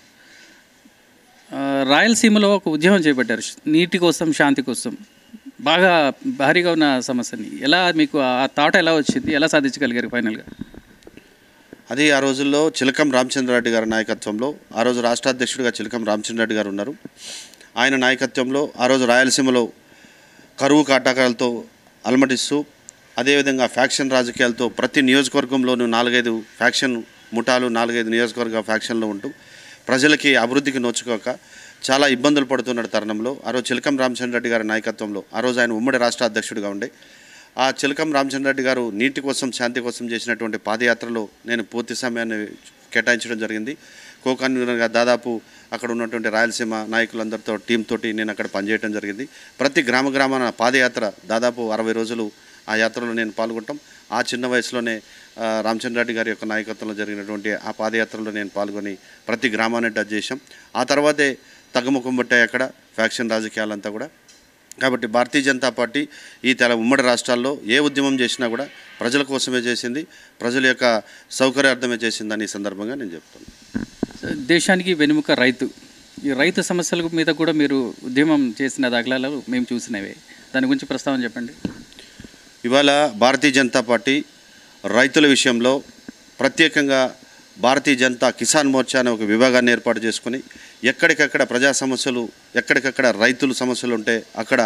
ఆ, రాయలసీమలో ఒక ఉద్యమం చేపట్టారు నీటి కోసం శాంతి కోసం బాగా భారీగా ఉన్న సమస్యని ఎలా మీకు ఆ థాట్ ఎలా వచ్చింది ఎలా సాధించగలిగారు ఫైనల్గా అది ఆ రోజుల్లో చిలకం రామచంద్రారెడ్డి గారి నాయకత్వంలో ఆ రోజు రాష్ట్ర అధ్యక్షుడిగా చిలకం రామచంద్రారెడ్డి గారు ఉన్నారు ఆయన నాయకత్వంలో ఆ రోజు రాయలసీమలో కరువు కాటాకాలతో అలమటిస్తూ అదేవిధంగా ఫ్యాక్షన్ రాజకీయాలతో ప్రతి నియోజకవర్గంలోనూ నాలుగైదు ఫ్యాక్షన్ ముఠాలు నాలుగైదు నియోజకవర్గ ఫ్యాక్షన్లో ఉంటూ ప్రజలకి అభివృద్ధికి నోచుకోక చాలా ఇబ్బందులు పడుతున్న తరుణంలో ఆ రోజు చిలకం రామచంద్రరెడ్డి గారి నాయకత్వంలో ఆ రోజు ఆయన ఉమ్మడి రాష్ట్ర అధ్యక్షుడిగా ఉండే ఆ చిలకం రామచంద్రరెడ్డి గారు నీటి కోసం శాంతి కోసం చేసినటువంటి పాదయాత్రలో నేను పూర్తి సమయాన్ని కేటాయించడం జరిగింది కో కన్వీనర్గా దాదాపు అక్కడ ఉన్నటువంటి రాయలసీమ నాయకులందరితో టీం తోటి నేను అక్కడ పనిచేయడం జరిగింది ప్రతి గ్రామ గ్రామాన పాదయాత్ర దాదాపు అరవై రోజులు ఆ యాత్రలో నేను పాల్గొంటాం ఆ చిన్న వయసులోనే ఆ, రామచంద్రారెడ్డి గారి యొక్క నాయకత్వంలో జరిగినటువంటి ఆ పాదయాత్రలో నేను పాల్గొని ప్రతి గ్రామాన్ని టచ్ చేశాం ఆ తర్వాతే తగ్గుముఖం పట్టాయి అక్కడ ఫ్యాక్షన్ రాజకీయాలంతా కూడా కాబట్టి భారతీయ జనతా పార్టీ ఈ తెల ఉమ్మడి రాష్ట్రాల్లో ఏ ఉద్యమం చేసినా కూడా ప్రజల కోసమే చేసింది ప్రజల యొక్క సౌకర్యార్థమే చేసిందని ఈ సందర్భంగా నేను చెప్తాను దేశానికి వెనుముక రైతు ఈ రైతు సమస్యల మీద కూడా మీరు ఉద్యమం చేసిన దాఖలాలు మేము చూసినవే దాని గురించి ప్రస్తావన చెప్పండి ఇవాళ భారతీయ జనతా పార్టీ రైతుల విషయంలో ప్రత్యేకంగా భారతీయ జనతా కిసాన్ మోర్చా అనే ఒక విభాగాన్ని ఏర్పాటు చేసుకుని ఎక్కడికక్కడ ప్రజా సమస్యలు ఎక్కడికక్కడ రైతుల సమస్యలు ఉంటే అక్కడ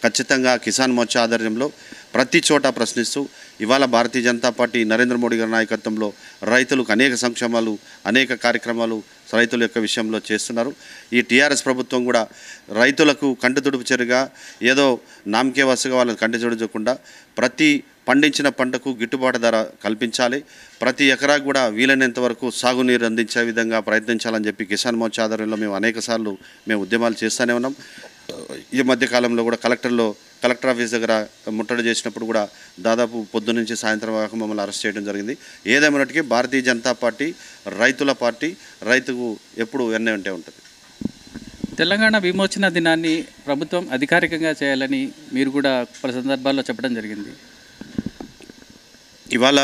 ఖచ్చితంగా కిసాన్ మోర్చా ఆధ్వర్యంలో ప్రతి చోట ప్రశ్నిస్తూ ఇవాళ భారతీయ జనతా పార్టీ నరేంద్ర మోడీ గారి నాయకత్వంలో రైతులకు అనేక సంక్షేమాలు అనేక కార్యక్రమాలు రైతుల యొక్క విషయంలో చేస్తున్నారు ఈ టీఆర్ఎస్ ప్రభుత్వం కూడా రైతులకు కంటి తుడుపు చర్యగా ఏదో నామకే వసగా వాళ్ళని కంటి తుడచకుండా ప్రతి పండించిన పంటకు గిట్టుబాటు ధర కల్పించాలి ప్రతి ఎకరాకు కూడా వీలైనంత వరకు సాగునీరు అందించే విధంగా ప్రయత్నించాలని చెప్పి కిసాన్ మోర్చా ఆధ్వర్యంలో మేము అనేక సార్లు మేము ఉద్యమాలు చేస్తూనే ఉన్నాం ఈ మధ్య కాలంలో కూడా కలెక్టర్లో కలెక్టర్ ఆఫీస్ దగ్గర ముట్టడి చేసినప్పుడు కూడా దాదాపు పొద్దు నుంచి సాయంత్రం వరకు మమ్మల్ని అరెస్ట్ చేయడం జరిగింది ఏదేమైనటికీ భారతీయ జనతా పార్టీ రైతుల పార్టీ రైతుకు ఎప్పుడు ఎన్నే ఉంటే ఉంటుంది తెలంగాణ విమోచన దినాన్ని ప్రభుత్వం అధికారికంగా చేయాలని మీరు కూడా పలు సందర్భాల్లో చెప్పడం జరిగింది ఇవాళ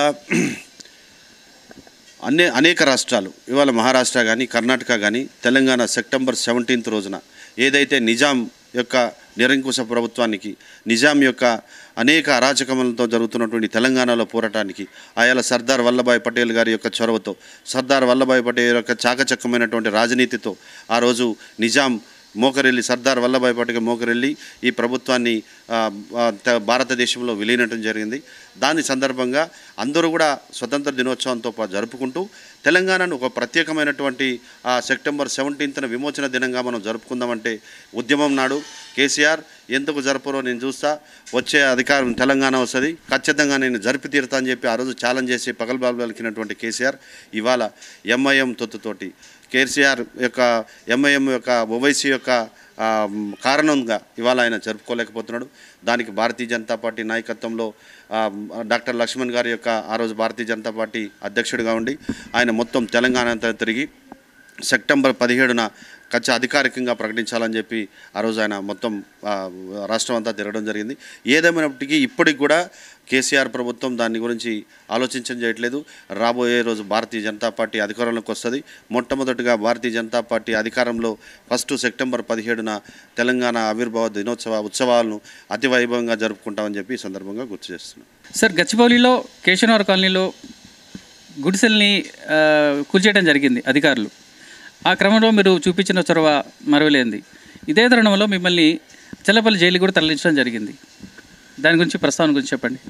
అనే అనేక రాష్ట్రాలు ఇవాళ మహారాష్ట్ర కానీ కర్ణాటక కానీ తెలంగాణ సెప్టెంబర్ సెవెంటీన్త్ రోజున ఏదైతే నిజాం యొక్క నిరంకుశ ప్రభుత్వానికి నిజాం యొక్క అనేక అరాచకములతో జరుగుతున్నటువంటి తెలంగాణలో పోరాటానికి ఆయాల సర్దార్ వల్లభాయ్ పటేల్ గారి యొక్క చొరవతో సర్దార్ వల్లభాయ్ పటేల్ యొక్క చాకచక్యమైనటువంటి రాజనీతితో ఆ రోజు నిజాం మోకరెల్లి సర్దార్ వల్లభాయ్ పటేల్ మోకరెల్లి ఈ ప్రభుత్వాన్ని ఆ, ఆ, త- భారతదేశంలో విలీనటం జరిగింది దాని సందర్భంగా అందరూ కూడా స్వతంత్ర దినోత్సవంతో పాటు జరుపుకుంటూ తెలంగాణను ఒక ప్రత్యేకమైనటువంటి ఆ సెప్టెంబర్ సెవెంటీన్త్న విమోచన దినంగా మనం జరుపుకుందామంటే ఉద్యమం నాడు కేసీఆర్ ఎందుకు జరపరో నేను చూస్తా వచ్చే అధికారం తెలంగాణ వస్తుంది ఖచ్చితంగా నేను జరిపి తీరుతా అని చెప్పి ఆ రోజు ఛాలెంజ్ చేసి పగలబాబు పలికినటువంటి కేసీఆర్ ఇవాళ ఎంఐఎం తొత్తుతోటి కేసీఆర్ యొక్క ఎంఐఎం యొక్క ఓవైసీ యొక్క ఆ, మ్, కారణంగా ఇవాళ ఆయన జరుపుకోలేకపోతున్నాడు దానికి భారతీయ జనతా పార్టీ నాయకత్వంలో ఆ, డాక్టర్ లక్ష్మణ్ గారి యొక్క ఆ రోజు భారతీయ జనతా పార్టీ అధ్యక్షుడిగా ఉండి ఆయన మొత్తం తెలంగాణ అంతా తిరిగి సెప్టెంబర్ పదిహేడున ఖచ్చ అధికారికంగా ప్రకటించాలని చెప్పి ఆ రోజు ఆయన మొత్తం ఆ, రాష్ట్రం అంతా తిరగడం జరిగింది ఏదేమైనప్పటికీ ఇప్పటికి కూడా కేసీఆర్ ప్రభుత్వం దాని గురించి ఆలోచించడం చేయట్లేదు రాబోయే రోజు భారతీయ జనతా పార్టీ అధికారంలోకి వస్తుంది మొట్టమొదటిగా భారతీయ జనతా పార్టీ అధికారంలో ఫస్ట్ సెప్టెంబర్ పదిహేడున తెలంగాణ ఆవిర్భావ దినోత్సవ ఉత్సవాలను అతి వైభవంగా జరుపుకుంటామని చెప్పి ఈ సందర్భంగా గుర్తు చేస్తున్నాం సార్ గచ్చిబౌలిలో కేశవనగర్ కాలనీలో గుడిసెల్ని ఆ, కూల్చేయడం జరిగింది అధికారులు ఆ క్రమంలో మీరు చూపించిన చొరవ మరవలేంది ఇదే తరుణంలో మిమ్మల్ని చల్లపల్లి జైలు కూడా తరలించడం జరిగింది దాని గురించి ప్రస్తావన గురించి చెప్పండి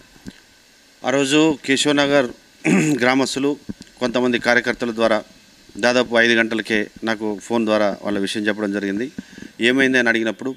ఆ రోజు కేశవనగర్ గ్రామస్తులు కొంతమంది కార్యకర్తల ద్వారా దాదాపు ఐదు గంటలకే నాకు ఫోన్ ద్వారా వాళ్ళ విషయం చెప్పడం జరిగింది ఏమైంది అని అడిగినప్పుడు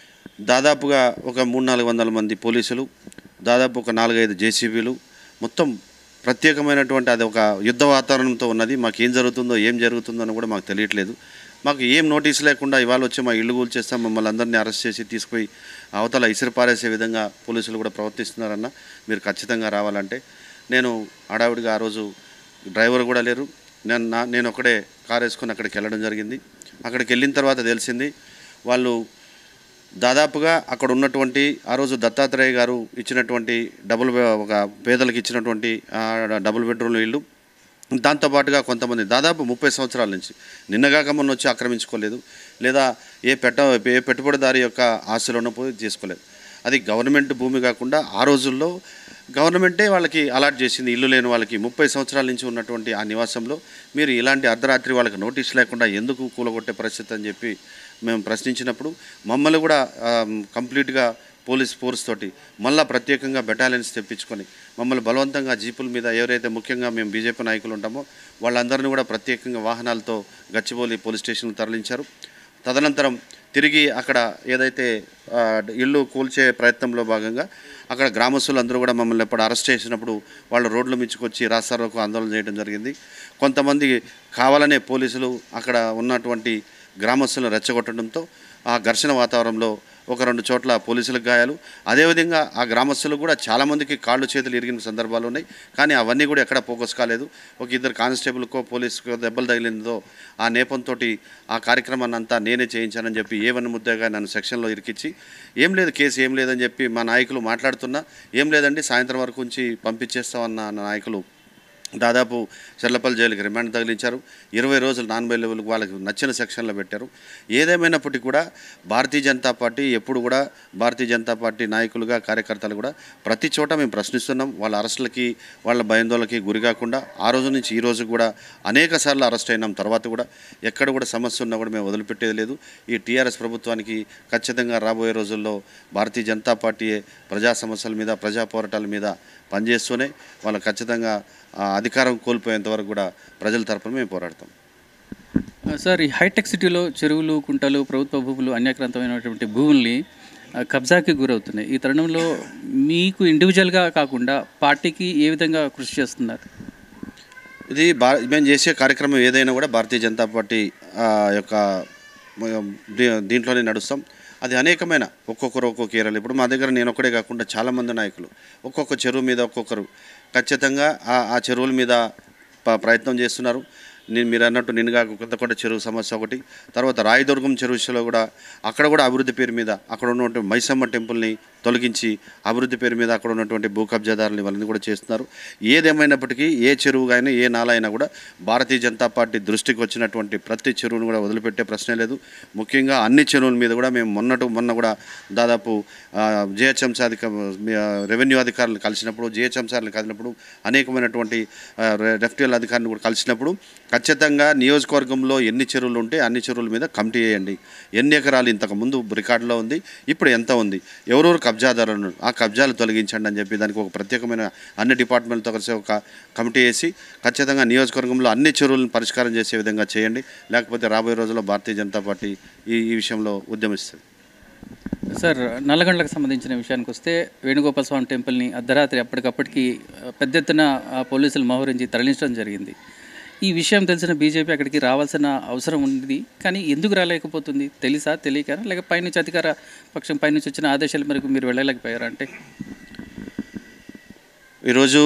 దాదాపుగా ఒక మూడు నాలుగు వందల మంది పోలీసులు దాదాపు ఒక నాలుగైదు జేసీబీలు మొత్తం ప్రత్యేకమైనటువంటి అది ఒక యుద్ధ వాతావరణంతో ఉన్నది మాకు ఏం జరుగుతుందో ఏం జరుగుతుందో అని కూడా మాకు తెలియట్లేదు మాకు ఏం నోటీస్ లేకుండా ఇవాళ వచ్చి మా ఇల్లు కూల్చేస్తాం మమ్మల్ని అందరినీ అరెస్ట్ చేసి తీసుకుపోయి అవతల ఇసిరి పారేసే విధంగా పోలీసులు కూడా ప్రవర్తిస్తున్నారన్న మీరు ఖచ్చితంగా రావాలంటే నేను హడావిడిగా ఆ రోజు డ్రైవర్ కూడా లేరు నేను నా నేను ఒకడే కార్ వేసుకొని అక్కడికి వెళ్ళడం జరిగింది అక్కడికి వెళ్ళిన తర్వాత తెలిసింది వాళ్ళు దాదాపుగా అక్కడ ఉన్నటువంటి ఆ రోజు దత్తాత్రేయ గారు ఇచ్చినటువంటి డబుల్ బె- ఒక పేదలకు ఇచ్చినటువంటి ఆ, డబుల్ బెడ్రూమ్ ఇల్లు దాంతోపాటుగా కొంతమంది దాదాపు ముప్పై సంవత్సరాల నుంచి నిన్నగాక మొన్న వచ్చి ఆక్రమించుకోలేదు లేదా ఏ పెట్ట ఏ పెట్టుబడిదారి యొక్క ఆస్తులు ఉన్నప్పుడు తీసుకోలేదు అది గవర్నమెంట్ భూమి కాకుండా ఆ రోజుల్లో గవర్నమెంటే వాళ్ళకి అలాట్ చేసింది ఇల్లు లేని వాళ్ళకి ముప్పై సంవత్సరాల నుంచి ఉన్నటువంటి ఆ నివాసంలో మీరు ఇలాంటి అర్ధరాత్రి వాళ్ళకి నోటీస్ లేకుండా ఎందుకు కూలగొట్టే పరిస్థితి అని చెప్పి మేము ప్రశ్నించినప్పుడు మమ్మల్ని కూడా ఆ, కంప్లీట్గా పోలీస్ ఫోర్స్ తోటి మళ్ళా ప్రత్యేకంగా బెటాలియన్స్ తెప్పించుకొని మమ్మల్ని బలవంతంగా జీపుల మీద ఎవరైతే ముఖ్యంగా మేము బీజేపీ నాయకులు ఉంటామో వాళ్ళందరినీ కూడా ప్రత్యేకంగా వాహనాలతో గచ్చిబౌలి పోలీస్ స్టేషన్కి తరలించారు తదనంతరం తిరిగి అక్కడ ఏదైతే ఆ, ఇల్లు కూల్చే ప్రయత్నంలో భాగంగా అక్కడ గ్రామస్తులు అందరూ కూడా మమ్మల్ని ఎప్పుడు అరెస్ట్ చేసినప్పుడు వాళ్ళు రోడ్ల మించుకొచ్చి రాస్తారోకు ఆందోళన చేయడం జరిగింది కొంతమంది కావాలనే పోలీసులు అక్కడ ఉన్నటువంటి గ్రామస్తులను రెచ్చగొట్టడంతో ఆ ఘర్షణ వాతావరణంలో ఒక రెండు చోట్ల పోలీసులకు గాయాలు అదేవిధంగా ఆ గ్రామస్తులు కూడా చాలామందికి కాళ్ళు చేతులు ఇరిగిన సందర్భాలు ఉన్నాయి కానీ అవన్నీ కూడా ఎక్కడ ఫోకస్ కాలేదు ఒక ఇద్దరు కానిస్టేబుల్కో పోలీసుకో దెబ్బలు తగిలిందో ఆ నేపంతో ఆ కార్యక్రమాన్ని అంతా నేనే చేయించానని చెప్పి ఏ వన్ ముద్దగా నన్ను సెక్షన్లో ఇరికిచ్చి ఏం లేదు కేసు ఏం లేదని చెప్పి మా నాయకులు మాట్లాడుతున్నా ఏం లేదండి సాయంత్రం వరకు ఉంచి పంపించేస్తామన్న నా నాయకులు దాదాపు చెర్లపల్లి జైలుకి రిమాండ్ తగిలించారు ఇరవై రోజులు నాన్ బై లెవెల్కి వాళ్ళకి నచ్చిన సెక్షన్లో పెట్టారు ఏదేమైనప్పటికీ కూడా భారతీయ జనతా పార్టీ ఎప్పుడు కూడా భారతీయ జనతా పార్టీ నాయకులుగా కార్యకర్తలు కూడా ప్రతి చోట మేము ప్రశ్నిస్తున్నాం వాళ్ళ అరెస్టులకి వాళ్ళ భయాందోళనకి గురి కాకుండా ఆ రోజు నుంచి ఈ రోజు కూడా అనేక సార్లు అరెస్ట్ అయినాం తర్వాత కూడా ఎక్కడ కూడా సమస్య ఉన్నా కూడా మేము వదిలిపెట్టేది లేదు ఈ టీఆర్ఎస్ ప్రభుత్వానికి ఖచ్చితంగా రాబోయే రోజుల్లో భారతీయ జనతా పార్టీయే ప్రజా సమస్యల మీద ప్రజా పోరాటాల మీద పనిచేస్తూనే వాళ్ళు ఖచ్చితంగా ఆ అధికారం కోల్పోయేంత వరకు కూడా ప్రజల తరపున మేము పోరాడతాం ఆ, సార్ ఈ హైటెక్ సిటీలో చెరువులు కుంటలు ప్రభుత్వ భూములు అన్యాక్రాంతమైనటువంటి భూముల్ని ఆ, కబ్జాకి గురవుతున్నాయి ఈ తరుణంలో మీకు ఇండివిజువల్గా కాకుండా పార్టీకి ఏ విధంగా కృషి చేస్తున్నారు ఇది భా మేము చేసే కార్యక్రమం ఏదైనా కూడా భారతీయ జనతా పార్టీ ఆ, యొక్క మ- దీ- దీంట్లోనే నడుస్తాం అది అనేకమైన ఒక్కొక్కరు ఒక్కొక్క ఏరియాలు ఇప్పుడు మా దగ్గర నేను ఒక్కడే కాకుండా చాలామంది నాయకులు ఒక్కొక్క చెరువు మీద ఒక్కొక్కరు ఖచ్చితంగా ఆ ఆ చెరువుల మీద ప- ప్రయత్నం చేస్తున్నారు నేను మీరు అన్నట్టు నిన్నగా కొత్తకోట చెరువు సమస్య ఒకటి తర్వాత రాయదుర్గం చెరువు విషయంలో కూడా అక్కడ కూడా అభివృద్ధి పేరు మీద అక్కడ ఉన్నటువంటి మైసమ్మ టెంపుల్ని తొలగించి అభివృద్ధి పేరు మీద అక్కడ ఉన్నటువంటి భూ కబ్జాదారులు ఇవన్నీ కూడా చేస్తున్నారు ఏదేమైనప్పటికీ ఏ చెరువు అయినా ఏ నాల అయినా కూడా భారతీయ జనతా పార్టీ దృష్టికి వచ్చినటువంటి ప్రతి చెరువును కూడా వదిలిపెట్టే ప్రశ్నే లేదు ముఖ్యంగా అన్ని చెరువుల మీద కూడా మేము మొన్నటు మొన్న కూడా దాదాపు జిహెచ్ఎంసీ అధిక ఆ, రెవెన్యూ అధికారులు కలిసినప్పుడు జిహెచ్ఎంసీలు కలిసినప్పుడు అనేకమైనటువంటి రెఫ్టిఎల్ అధికారులు కూడా కలిసినప్పుడు ఖచ్చితంగా నియోజకవర్గంలో ఎన్ని చెరువులు ఉంటే అన్ని చెరువుల మీద కమిటీ వేయండి ఎన్ని ఎకరాలు ఇంతకు ముందు రికార్డులో ఉంది ఇప్పుడు ఎంత ఉంది ఎవరెవరు కబ్జాదారులు ఉన్నారు? ఆ కబ్జాలు తొలగించండి అని చెప్పి దానికి ఒక ప్రత్యేకమైన అన్ని డిపార్ట్మెంట్తో కలిసి ఒక కమిటీ వేసి ఖచ్చితంగా నియోజకవర్గంలో అన్ని చెరువులను పరిష్కారం చేసే విధంగా చేయండి లేకపోతే రాబోయే రోజుల్లో భారతీయ జనతా పార్టీ ఈ ఈ విషయంలో ఉద్యమిస్తుంది సార్ నల్లగండ్లకు సంబంధించిన విషయానికి వస్తే వేణుగోపాల స్వామి టెంపుల్ని అర్ధరాత్రి అప్పటికప్పటికి ఆ, పెద్ద ఎత్తున ఆ, పోలీసులు మోహరించి తరలించడం జరిగింది ఈ విషయం తెలిసిన బీజేపీ అక్కడికి రావాల్సిన అవసరం ఉంది కానీ ఎందుకు రాలేకపోతుంది తెలుసా తెలియక లేక పైనుంచి అధికార పక్షం పైనుంచి వచ్చిన ఆదేశాల మేరకు మీరు వెళ్ళలేకపోయారా అంటే ఈరోజు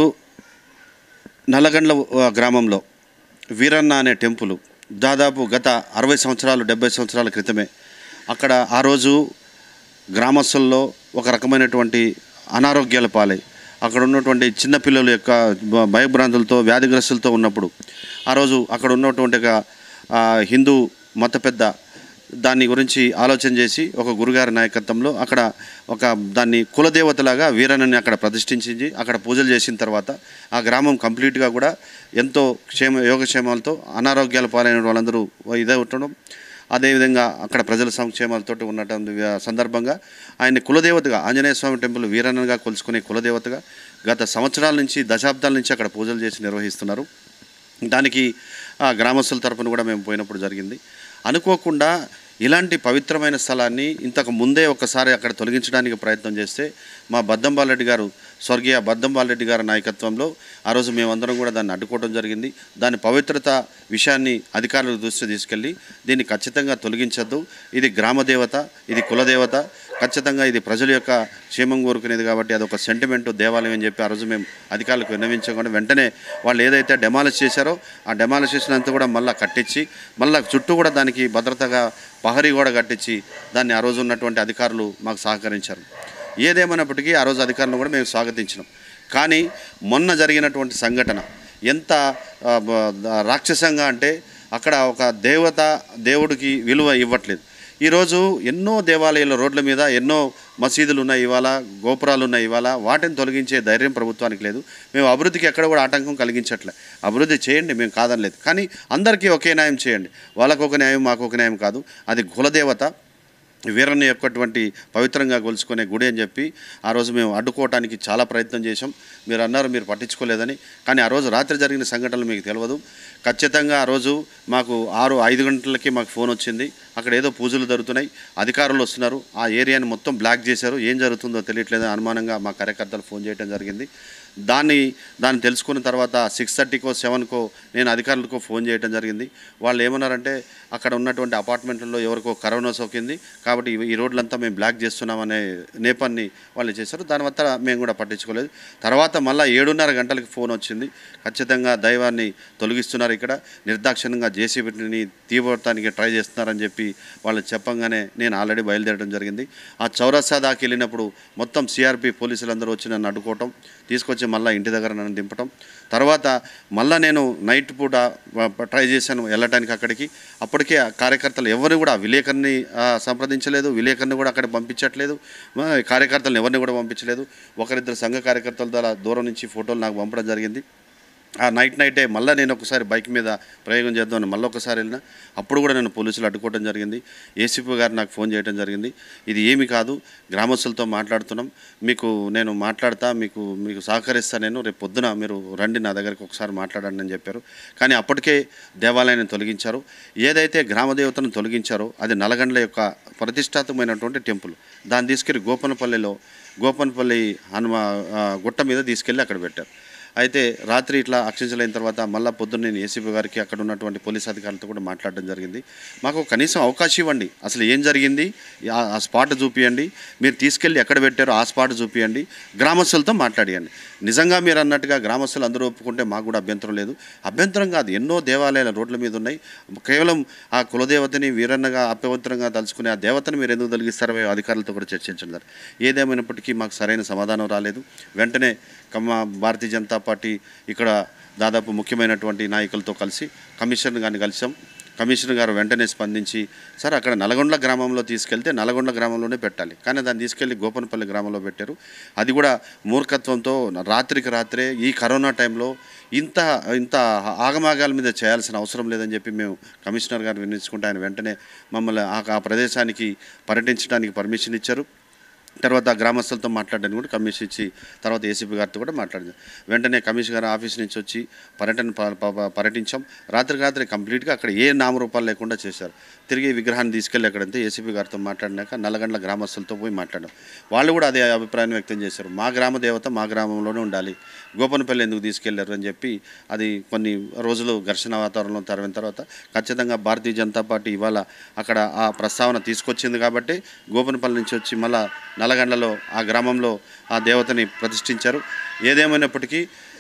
నల్లగండ్ల ఆ, గ్రామంలో వీరన్న అనే టెంపుల్ దాదాపు గత అరవై సంవత్సరాలు డెబ్బై సంవత్సరాల క్రితమే అక్కడ ఆ రోజు గ్రామస్తుల్లో ఒక రకమైనటువంటి అనారోగ్యాల పాలై అక్కడ ఉన్నటువంటి చిన్నపిల్లల యొక్క భ- భయభ్రాంతులతో వ్యాధిగ్రస్తులతో ఉన్నప్పుడు ఆ రోజు అక్కడ ఉన్నటువంటి ఒక ఆ, హిందూ మత పెద్ద దాని గురించి ఆలోచన చేసి ఒక గురుగారి నాయకత్వంలో అక్కడ ఒక దాన్ని కులదేవతలాగా వీరన్నని అక్కడ ప్రతిష్ఠించి అక్కడ పూజలు చేసిన తర్వాత ఆ గ్రామం కంప్లీట్గా కూడా ఎంతో క్షేమ యోగక్షేమాలతో అనారోగ్యాల పాలైన వాళ్ళందరూ ఇదే ఉండడం అదేవిధంగా అక్కడ ప్రజల సంక్షేమాలతో ఉన్నటువంటి సందర్భంగా ఆయన కులదేవతగా ఆంజనేయ స్వామి టెంపుల్ వీరన్నగా కొలుసుకునే కులదేవతగా గత సంవత్సరాల నుంచి దశాబ్దాల నుంచి అక్కడ పూజలు చేసి నిర్వహిస్తున్నారు దానికి ఆ గ్రామస్తుల తరపున కూడా మేము పోయినప్పుడు జరిగింది అనుకోకుండా ఇలాంటి పవిత్రమైన స్థలాన్ని ఇంతకు ముందే ఒకసారి అక్కడ తొలగించడానికి ప్రయత్నం చేస్తే మా బద్దంబాలరెడ్డి గారు స్వర్గీయ బద్దంబాలరెడ్డి గారి నాయకత్వంలో ఆ రోజు మేమందరం కూడా దాన్ని అడ్డుకోవడం జరిగింది దాని పవిత్రత విషయాన్ని అధికారుల దృష్టి తీసుకెళ్ళి దీన్ని ఖచ్చితంగా తొలగించద్దు ఇది గ్రామదేవత ఇది కులదేవత ఖచ్చితంగా ఇది ప్రజల యొక్క క్షేమం కోరుకునేది కాబట్టి అది ఒక సెంటిమెంట్ దేవాలయం అని చెప్పి ఆ రోజు మేము అధికారులకు విన్నవించకుండా వెంటనే వాళ్ళు ఏదైతే డెమాలిష్ చేశారో ఆ డెమాలిష్ చేసినంత కూడా మళ్ళీ కట్టించి మళ్ళీ చుట్టూ కూడా దానికి భద్రతగా పహరీ కూడా కట్టించి దాన్ని ఆ రోజు ఉన్నటువంటి అధికారులు మాకు సహకరించారు ఏదేమైనప్పటికీ ఆ రోజు అధికారులను కూడా మేము స్వాగతించినాం కానీ మొన్న జరిగినటువంటి సంఘటన ఎంత ఆ, బ- రాక్షసంగా అంటే అక్కడ ఒక దేవత దేవుడికి విలువ ఇవ్వట్లేదు ఈరోజు ఎన్నో దేవాలయాల రోడ్ల మీద ఎన్నో మసీదులు ఉన్నాయి ఇవాళ గోపురాలు ఉన్నాయి ఇవాళ వాటిని తొలగించే ధైర్యం ప్రభుత్వానికి లేదు మేము అభివృద్ధికి ఎక్కడ కూడా ఆటంకం కలిగించట్లే అభివృద్ధి చేయండి మేము కాదనలేదు కానీ అందరికీ ఒకే న్యాయం చేయండి వాళ్ళకు ఒక న్యాయం మాకు ఒక న్యాయం కాదు అది కులదేవత వీరన్ని యొక్కటువంటి పవిత్రంగా కొలుచుకునే గుడి అని చెప్పి ఆ రోజు మేము అడ్డుకోవటానికి చాలా ప్రయత్నం చేశాం మీరు అన్నారు మీరు పట్టించుకోలేదని కానీ ఆ రోజు రాత్రి జరిగిన సంఘటనలు మీకు తెలియదు ఖచ్చితంగా ఆ రోజు మాకు ఆరు ఐదు గంటలకి మాకు ఫోన్ వచ్చింది అక్కడ ఏదో పూజలు జరుగుతున్నాయి అధికారులు వస్తున్నారు ఆ ఏరియాని మొత్తం బ్లాక్ చేశారు ఏం జరుగుతుందో తెలియట్లేదు అనుమానంగా మా కార్యకర్తలు ఫోన్ చేయడం జరిగింది దాన్ని దాన్ని తెలుసుకున్న తర్వాత సిక్స్ థర్టీకో సెవెన్కో నేను అధికారులకు ఫోన్ చేయడం జరిగింది వాళ్ళు ఏమన్నారంటే అక్కడ ఉన్నటువంటి అపార్ట్మెంట్లలో ఎవరికో కరోనా సోకింది కాబట్టి ఈ- ఈ రోడ్లంతా మేము బ్లాక్ చేస్తున్నామనే నేపాన్ని వాళ్ళు చేశారు దాని వల్ల మేము కూడా పట్టించుకోలేదు తర్వాత మళ్ళీ ఏడున్నర గంటలకి ఫోన్ వచ్చింది ఖచ్చితంగా దైవాన్ని తొలగిస్తున్నారు ఇక్కడ నిర్దాక్షిణ్యంగా జేసీబీని తీవ్రతానికి ట్రై చేస్తున్నారని చెప్పి చెప్పి వాళ్ళు చెప్పంగానే నేను ఆల్రెడీ బయలుదేరడం జరిగింది ఆ చౌరస్తా దాకా వెళ్ళినప్పుడు మొత్తం సిఆర్పి పోలీసులందరూ వచ్చి నన్ను అడ్డుకోవటం తీసుకొచ్చి మళ్ళీ ఇంటి దగ్గర నన్ను దింపటం తర్వాత మళ్ళీ నేను నైట్ పూట వ- ట్రై చేశాను వెళ్ళటానికి అక్కడికి అప్పటికే ఆ కార్యకర్తలు ఎవరిని కూడా విలేకరిని ఆ, సంప్రదించలేదు విలేకరిని కూడా అక్కడ పంపించట్లేదు ఆ, కార్యకర్తలను ఎవరిని కూడా పంపించలేదు ఒకరిద్దరు సంఘ కార్యకర్తల ద్వారా దూరం నుంచి ఫోటోలు నాకు పంపడం జరిగింది ఆ నైట్ నైటే మళ్ళీ నేను ఒకసారి బైక్ మీద ప్రయోగం చేద్దామని మళ్ళీ ఒకసారి వెళ్ళిన అప్పుడు కూడా నేను పోలీసులు అడ్డుకోవడం జరిగింది ఏసీపీ గారు నాకు ఫోన్ చేయడం జరిగింది ఇది ఏమి కాదు గ్రామస్తులతో మాట్లాడుతున్నాం మీకు నేను మాట్లాడతా మీకు మీకు సహకరిస్తా నేను రేపు పొద్దున మీరు రండి నా దగ్గరికి ఒకసారి మాట్లాడండి అని చెప్పారు కానీ అప్పటికే దేవాలయాన్ని తొలగించారు ఏదైతే గ్రామదేవతను తొలగించారో అది నలగండ్ల యొక్క ప్రతిష్టాత్మకమైనటువంటి టెంపుల్ దాన్ని తీసుకెళ్ళి గోపనపల్లిలో గోపనపల్లి హనుమ ఆ, గుట్ట మీద తీసుకెళ్ళి అక్కడ పెట్టారు అయితే రాత్రి ఇట్లా అక్షించలైన తర్వాత మళ్ళీ పొద్దున్న నేను ఏసీపీ గారికి అక్కడ ఉన్నటువంటి పోలీస్ అధికారులతో కూడా మాట్లాడడం జరిగింది మాకు కనీసం అవకాశం ఇవ్వండి అసలు ఏం జరిగింది ఆ- ఆ స్పాట్ చూపియండి మీరు తీసుకెళ్ళి ఎక్కడ పెట్టారో ఆ స్పాట్ చూపియండి గ్రామస్తులతో మాట్లాడియండి నిజంగా మీరు అన్నట్టుగా గ్రామస్తులు అందరూ ఒప్పుకుంటే మాకు కూడా అభ్యంతరం లేదు అభ్యంతరం కాదు ఎన్నో దేవాలయాలు రోడ్ల మీద ఉన్నాయి కేవలం ఆ కులదేవతని వీరన్నగా అపవిత్రంగా తలుచుకునే ఆ దేవతను మీరు ఎందుకు తొలగిస్తారో మేము అధికారులతో కూడా చర్చించారు ఏదేమైనప్పటికీ మాకు సరైన సమాధానం రాలేదు వెంటనే కమ్మ భారతీయ జనతా పార్టీ ఇక్కడ దాదాపు ముఖ్యమైనటువంటి నాయకులతో కలిసి కమిషనర్ గారిని కలిసాం కమిషనర్ గారు వెంటనే స్పందించి సార్ అక్కడ నల్గొండ గ్రామంలో తీసుకెళ్తే నల్గొండ గ్రామంలోనే పెట్టాలి కానీ దాన్ని తీసుకెళ్లి గోపనపల్లి గ్రామంలో పెట్టారు అది కూడా మూర్ఖత్వంతో రాత్రికి రాత్రే ఈ కరోనా టైంలో ఇంత ఇంత ఆగమాగాల మీద చేయాల్సిన అవసరం లేదని చెప్పి మేము కమిషనర్ గారు వినిపించుకుంటే ఆయన వెంటనే మమ్మల్ని ఆ ఆ ప్రదేశానికి పర్యటించడానికి పర్మిషన్ ఇచ్చారు తర్వాత గ్రామస్తులతో మాట్లాడడానికి కూడా కమిషన్ ఇచ్చి తర్వాత ఏసీపీ గారితో కూడా మాట్లాడింది వెంటనే కమిషనర్ గారు ఆఫీస్ నుంచి వచ్చి పర్యటన ప- ప- పర్యటించాం రాత్రి రాత్రి కంప్లీట్గా అక్కడ ఏ నామరూపాలు లేకుండా చేశారు తిరిగి విగ్రహాన్ని తీసుకెళ్ళి అక్కడంతే ఏసీపీ గారితో మాట్లాడినాక నల్లగండ్ల గ్రామస్తులతో పోయి మాట్లాడాం వాళ్ళు కూడా అదే అభిప్రాయం వ్యక్తం చేశారు మా గ్రామ దేవత మా గ్రామంలోనే ఉండాలి గోపనపల్లి ఎందుకు తీసుకెళ్లారు అని చెప్పి అది కొన్ని రోజులు ఘర్షణ వాతావరణంలో తరిగిన తర్వాత ఖచ్చితంగా భారతీయ జనతా పార్టీ ఇవాళ అక్కడ ఆ ప్రస్తావన తీసుకొచ్చింది కాబట్టి గోపనపల్లి నుంచి వచ్చి మళ్ళా నల్లగండ్లలో ఆ గ్రామంలో ఆ దేవతని ప్రతిష్ఠించారు ఏదేమైనప్పటికీ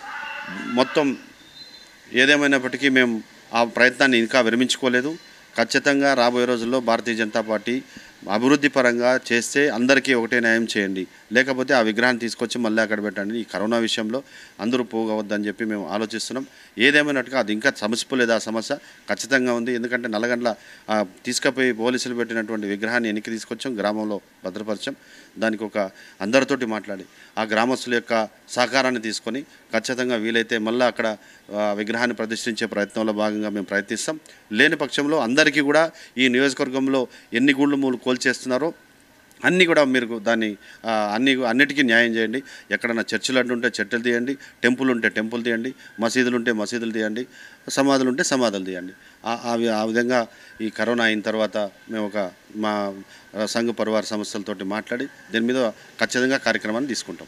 మొత్తం ఏదేమైనప్పటికీ మేము ఆ ప్రయత్నాన్ని ఇంకా విరమించుకోలేదు ఖచ్చితంగా రాబోయే రోజుల్లో భారతీయ జనతా పార్టీ అభివృద్ధి పరంగా చేస్తే అందరికీ ఒకటే న్యాయం చేయండి లేకపోతే ఆ విగ్రహాన్ని తీసుకొచ్చి మళ్ళీ అక్కడ పెట్టండి ఈ కరోనా విషయంలో అందరూ పోగవద్దని చెప్పి మేము ఆలోచిస్తున్నాం ఏదేమైనట్టుగా అది ఇంకా సమసిపోలేదు ఆ సమస్య ఖచ్చితంగా ఉంది ఎందుకంటే నల్లగండ్ల ఆ, తీసుకుపోయి పోలీసులు పెట్టినటువంటి విగ్రహాన్ని వెనక్కి తీసుకొచ్చాం గ్రామంలో భద్రపరిచాం దానికి ఒక అందరితోటి మాట్లాడి ఆ గ్రామస్తుల యొక్క సహకారాన్ని తీసుకొని ఖచ్చితంగా వీలైతే మళ్ళీ అక్కడ ఆ, విగ్రహాన్ని ప్రతిష్ఠించే ప్రయత్నంలో భాగంగా మేము ప్రయత్నిస్తాం లేని పక్షంలో అందరికీ కూడా ఈ నియోజకవర్గంలో ఎన్ని గుళ్ళు మూలు కోల్చేస్తున్నారో అన్నీ కూడా మీరు దాన్ని ఆ, అన్ని అన్నిటికీ న్యాయం చేయండి ఎక్కడైనా చర్చిలు అంటుంటే చర్చలు తీయండి టెంపుల్ ఉంటే టెంపుల్ తీయండి మసీదులు ఉంటే మసీదులు తీయండి సమాధులు ఉంటే సమాధులు తీయండి ఆ- ఆ వి- ఆ విధంగా ఈ కరోనా అయిన తర్వాత మేము ఒక మా ఆ, సంఘ పరివార సంస్థలతోటి మాట్లాడి దీని మీద ఖచ్చితంగా కార్యక్రమాన్ని తీసుకుంటాం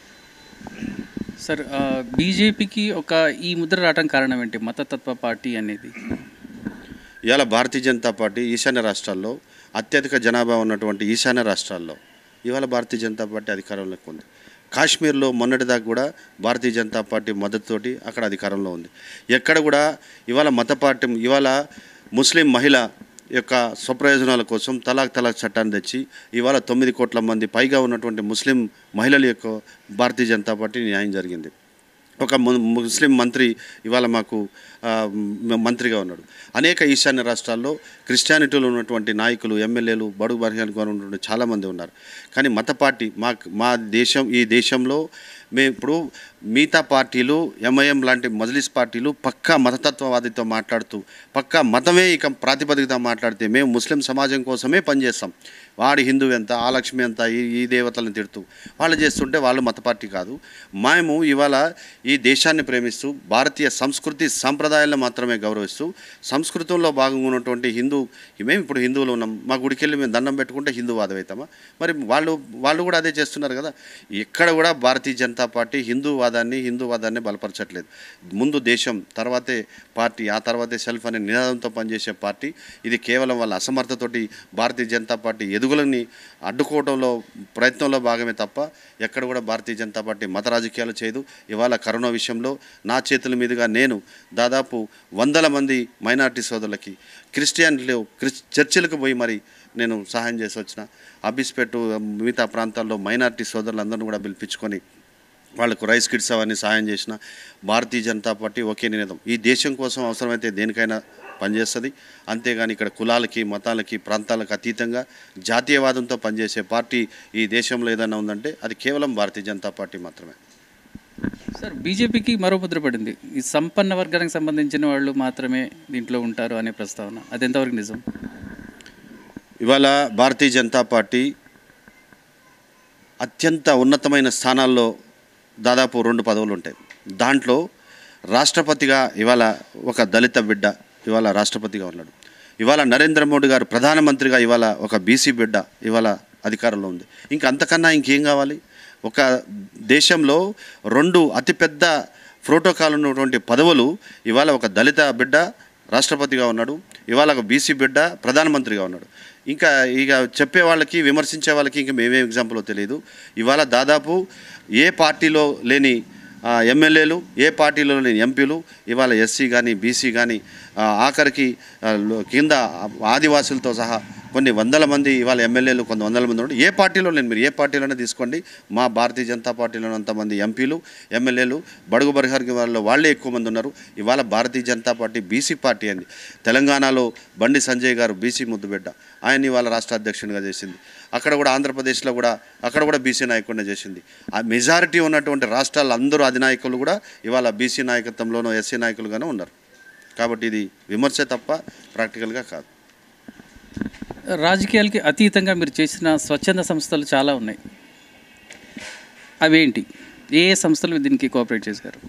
సార్ ఆ, బీజేపీకి ఒక ఈ ముద్ర రావడం కారణం ఏంటి మతతత్వ పార్టీ అనేది ఇవాళ భారతీయ జనతా పార్టీ ఈశాన్య రాష్ట్రాల్లో అత్యధిక జనాభా ఉన్నటువంటి ఈశాన్య రాష్ట్రాల్లో ఇవాళ భారతీయ జనతా పార్టీ అధికారంలోకి ఉంది కాశ్మీర్లో మొన్నటిదాకా కూడా భారతీయ జనతా పార్టీ మద్దతుతోటి అక్కడ అధికారంలో ఉంది ఎక్కడ కూడా ఇవాళ మత పార్టీ ఇవాళ ముస్లిం మహిళ యొక్క స్వప్రయోజనాల కోసం తలాక్ తలాక్ చట్టాన్ని తెచ్చి ఇవాళ తొమ్మిది కోట్ల మంది పైగా ఉన్నటువంటి ముస్లిం మహిళల యొక్క భారతీయ జనతా పార్టీ న్యాయం జరిగింది ఒక ము- ముస్లిం మంత్రి ఇవాళ మాకు ఆ, మ- మంత్రిగా ఉన్నాడు అనేక ఈశాన్య రాష్ట్రాల్లో క్రిస్టియానిటీలో ఉన్నటువంటి నాయకులు ఎమ్మెల్యేలు బడుగు బలహీనంగా ఉన్నటువంటి చాలామంది ఉన్నారు కానీ మత పార్టీ మా మా దేశం ఈ దేశంలో మేము ఇప్పుడు మిగతా పార్టీలు ఎంఐఎం లాంటి మజ్లిస్ పార్టీలు పక్కా మతతత్వవాదితో మాట్లాడుతూ పక్కా మతమే ఇక ప్రాతిపదికతో మాట్లాడితే మేము ముస్లిం సమాజం కోసమే పనిచేస్తాం వాడి హిందూ ఎంత ఆ లక్ష్మి ఎంత ఈ ఈ దేవతలను తిడుతూ వాళ్ళు చేస్తుంటే వాళ్ళు మత పార్టీ కాదు మేము ఇవాళ ఈ దేశాన్ని ప్రేమిస్తూ భారతీయ సంస్కృతి సాంప్రదాయాలను మాత్రమే గౌరవిస్తూ సంస్కృతంలో భాగంగా ఉన్నటువంటి హిందూ మేము ఇప్పుడు హిందువులు ఉన్నాం మా గుడికి వెళ్ళి మేము దండం పెట్టుకుంటే హిందూవాదం అవుతామా మరి వాళ్ళు వాళ్ళు కూడా అదే చేస్తున్నారు కదా ఎక్కడ కూడా భారతీయ జనతా పార్టీ హిందూవాదాన్ని హిందూవాదాన్ని బలపరచట్లేదు ముందు దేశం తర్వాతే పార్టీ ఆ తర్వాతే సెల్ఫ్ అనే నినాదంతో పనిచేసే పార్టీ ఇది కేవలం వాళ్ళ అసమర్థతోటి భారతీయ జనతా పార్టీ ఎదుగు ఎదుగులని అడ్డుకోవడంలో ప్రయత్నంలో భాగమే తప్ప ఎక్కడ కూడా భారతీయ జనతా పార్టీ మత రాజకీయాలు చేయదు ఇవాళ కరోనా విషయంలో నా చేతుల మీదుగా నేను దాదాపు వందల మంది మైనార్టీ సోదరులకి క్రిస్టియన్లు క్రిస్ చర్చిలకు పోయి మరి నేను సహాయం చేసి వచ్చిన అబిస్పెట్టు మిగతా ప్రాంతాల్లో మైనార్టీ సోదరులందరినీ కూడా పిలిపించుకొని వాళ్ళకు రైస్ కిట్స్ అవన్నీ సాయం చేసిన భారతీయ జనతా పార్టీ ఒకే నినాదం ఈ దేశం కోసం అవసరమైతే దేనికైనా పనిచేస్తుంది అంతేగాని ఇక్కడ కులాలకి మతాలకి ప్రాంతాలకు అతీతంగా జాతీయవాదంతో పనిచేసే పార్టీ ఈ దేశంలో ఏదైనా ఉందంటే అది కేవలం భారతీయ జనతా పార్టీ మాత్రమే సార్ బీజేపీకి మరో ముద్ర పడింది ఈ సంపన్న వర్గానికి సంబంధించిన వాళ్ళు మాత్రమే దీంట్లో ఉంటారు అనే ప్రస్తావన అది ఎంతవరకు నిజం ఇవాళ భారతీయ జనతా పార్టీ అత్యంత ఉన్నతమైన స్థానాల్లో దాదాపు రెండు పదవులు ఉంటాయి దాంట్లో రాష్ట్రపతిగా ఇవాళ ఒక దళిత బిడ్డ ఇవాళ రాష్ట్రపతిగా ఉన్నాడు ఇవాళ నరేంద్ర మోడీ గారు ప్రధానమంత్రిగా ఇవాళ ఒక బీసీ బిడ్డ ఇవాళ అధికారంలో ఉంది ఇంకా అంతకన్నా ఇంకేం కావాలి ఒక దేశంలో రెండు అతిపెద్ద ప్రోటోకాల్ ఉన్నటువంటి పదవులు ఇవాళ ఒక దళిత బిడ్డ రాష్ట్రపతిగా ఉన్నాడు ఇవాళ ఒక బీసీ బిడ్డ ప్రధానమంత్రిగా ఉన్నాడు ఇంకా ఇక చెప్పే వాళ్ళకి విమర్శించే వాళ్ళకి ఇంకా మేమే ఎగ్జాంపుల్ తెలియదు ఇవాళ దాదాపు ఏ పార్టీలో లేని ఆ, ఎమ్మెల్యేలు ఏ పార్టీలో లేని ఎంపీలు ఇవాళ ఎస్సీ కానీ బీసీ కానీ ఆఖరికి ఆ, లో- కింద ఆదివాసులతో సహా కొన్ని వందల మంది ఇవాళ ఎమ్మెల్యేలు కొన్ని వందల మంది ఉన్నారు ఏ పార్టీలో లేని మీరు ఏ పార్టీలోనే తీసుకోండి మా భారతీయ జనతా పార్టీలో అంతమంది ఎంపీలు ఎమ్మెల్యేలు బడుగు బరిహర్గి వాళ్ళలో వాళ్ళే ఎక్కువ మంది ఉన్నారు ఇవాళ Bharatiya Janata party BC party అండి తెలంగాణలో బండి సంజయ్ గారు బీసీ ముద్దుబిడ్డ ఆయన ఇవాళ రాష్ట్ర అధ్యక్షునిగా చేసింది అక్కడ కూడా ఆంధ్రప్రదేశ్లో కూడా అక్కడ కూడా బీసీ నాయకుడిని చేసింది ఆ మెజారిటీ ఉన్నటువంటి రాష్ట్రాల అందరూ అధినాయకులు కూడా ఇవాళ బీసీ నాయకత్వంలోనూ ఎస్సీ నాయకులుగానే ఉన్నారు కాబట్టి ఇది విమర్శ తప్ప ప్రాక్టికల్గా కాదు రాజకీయాలకి అతీతంగా మీరు చేసిన స్వచ్ఛంద సంస్థలు చాలా ఉన్నాయి అవేంటి ఏ ఏ సంస్థలు దీనికి కోఆపరేట్ చేశారు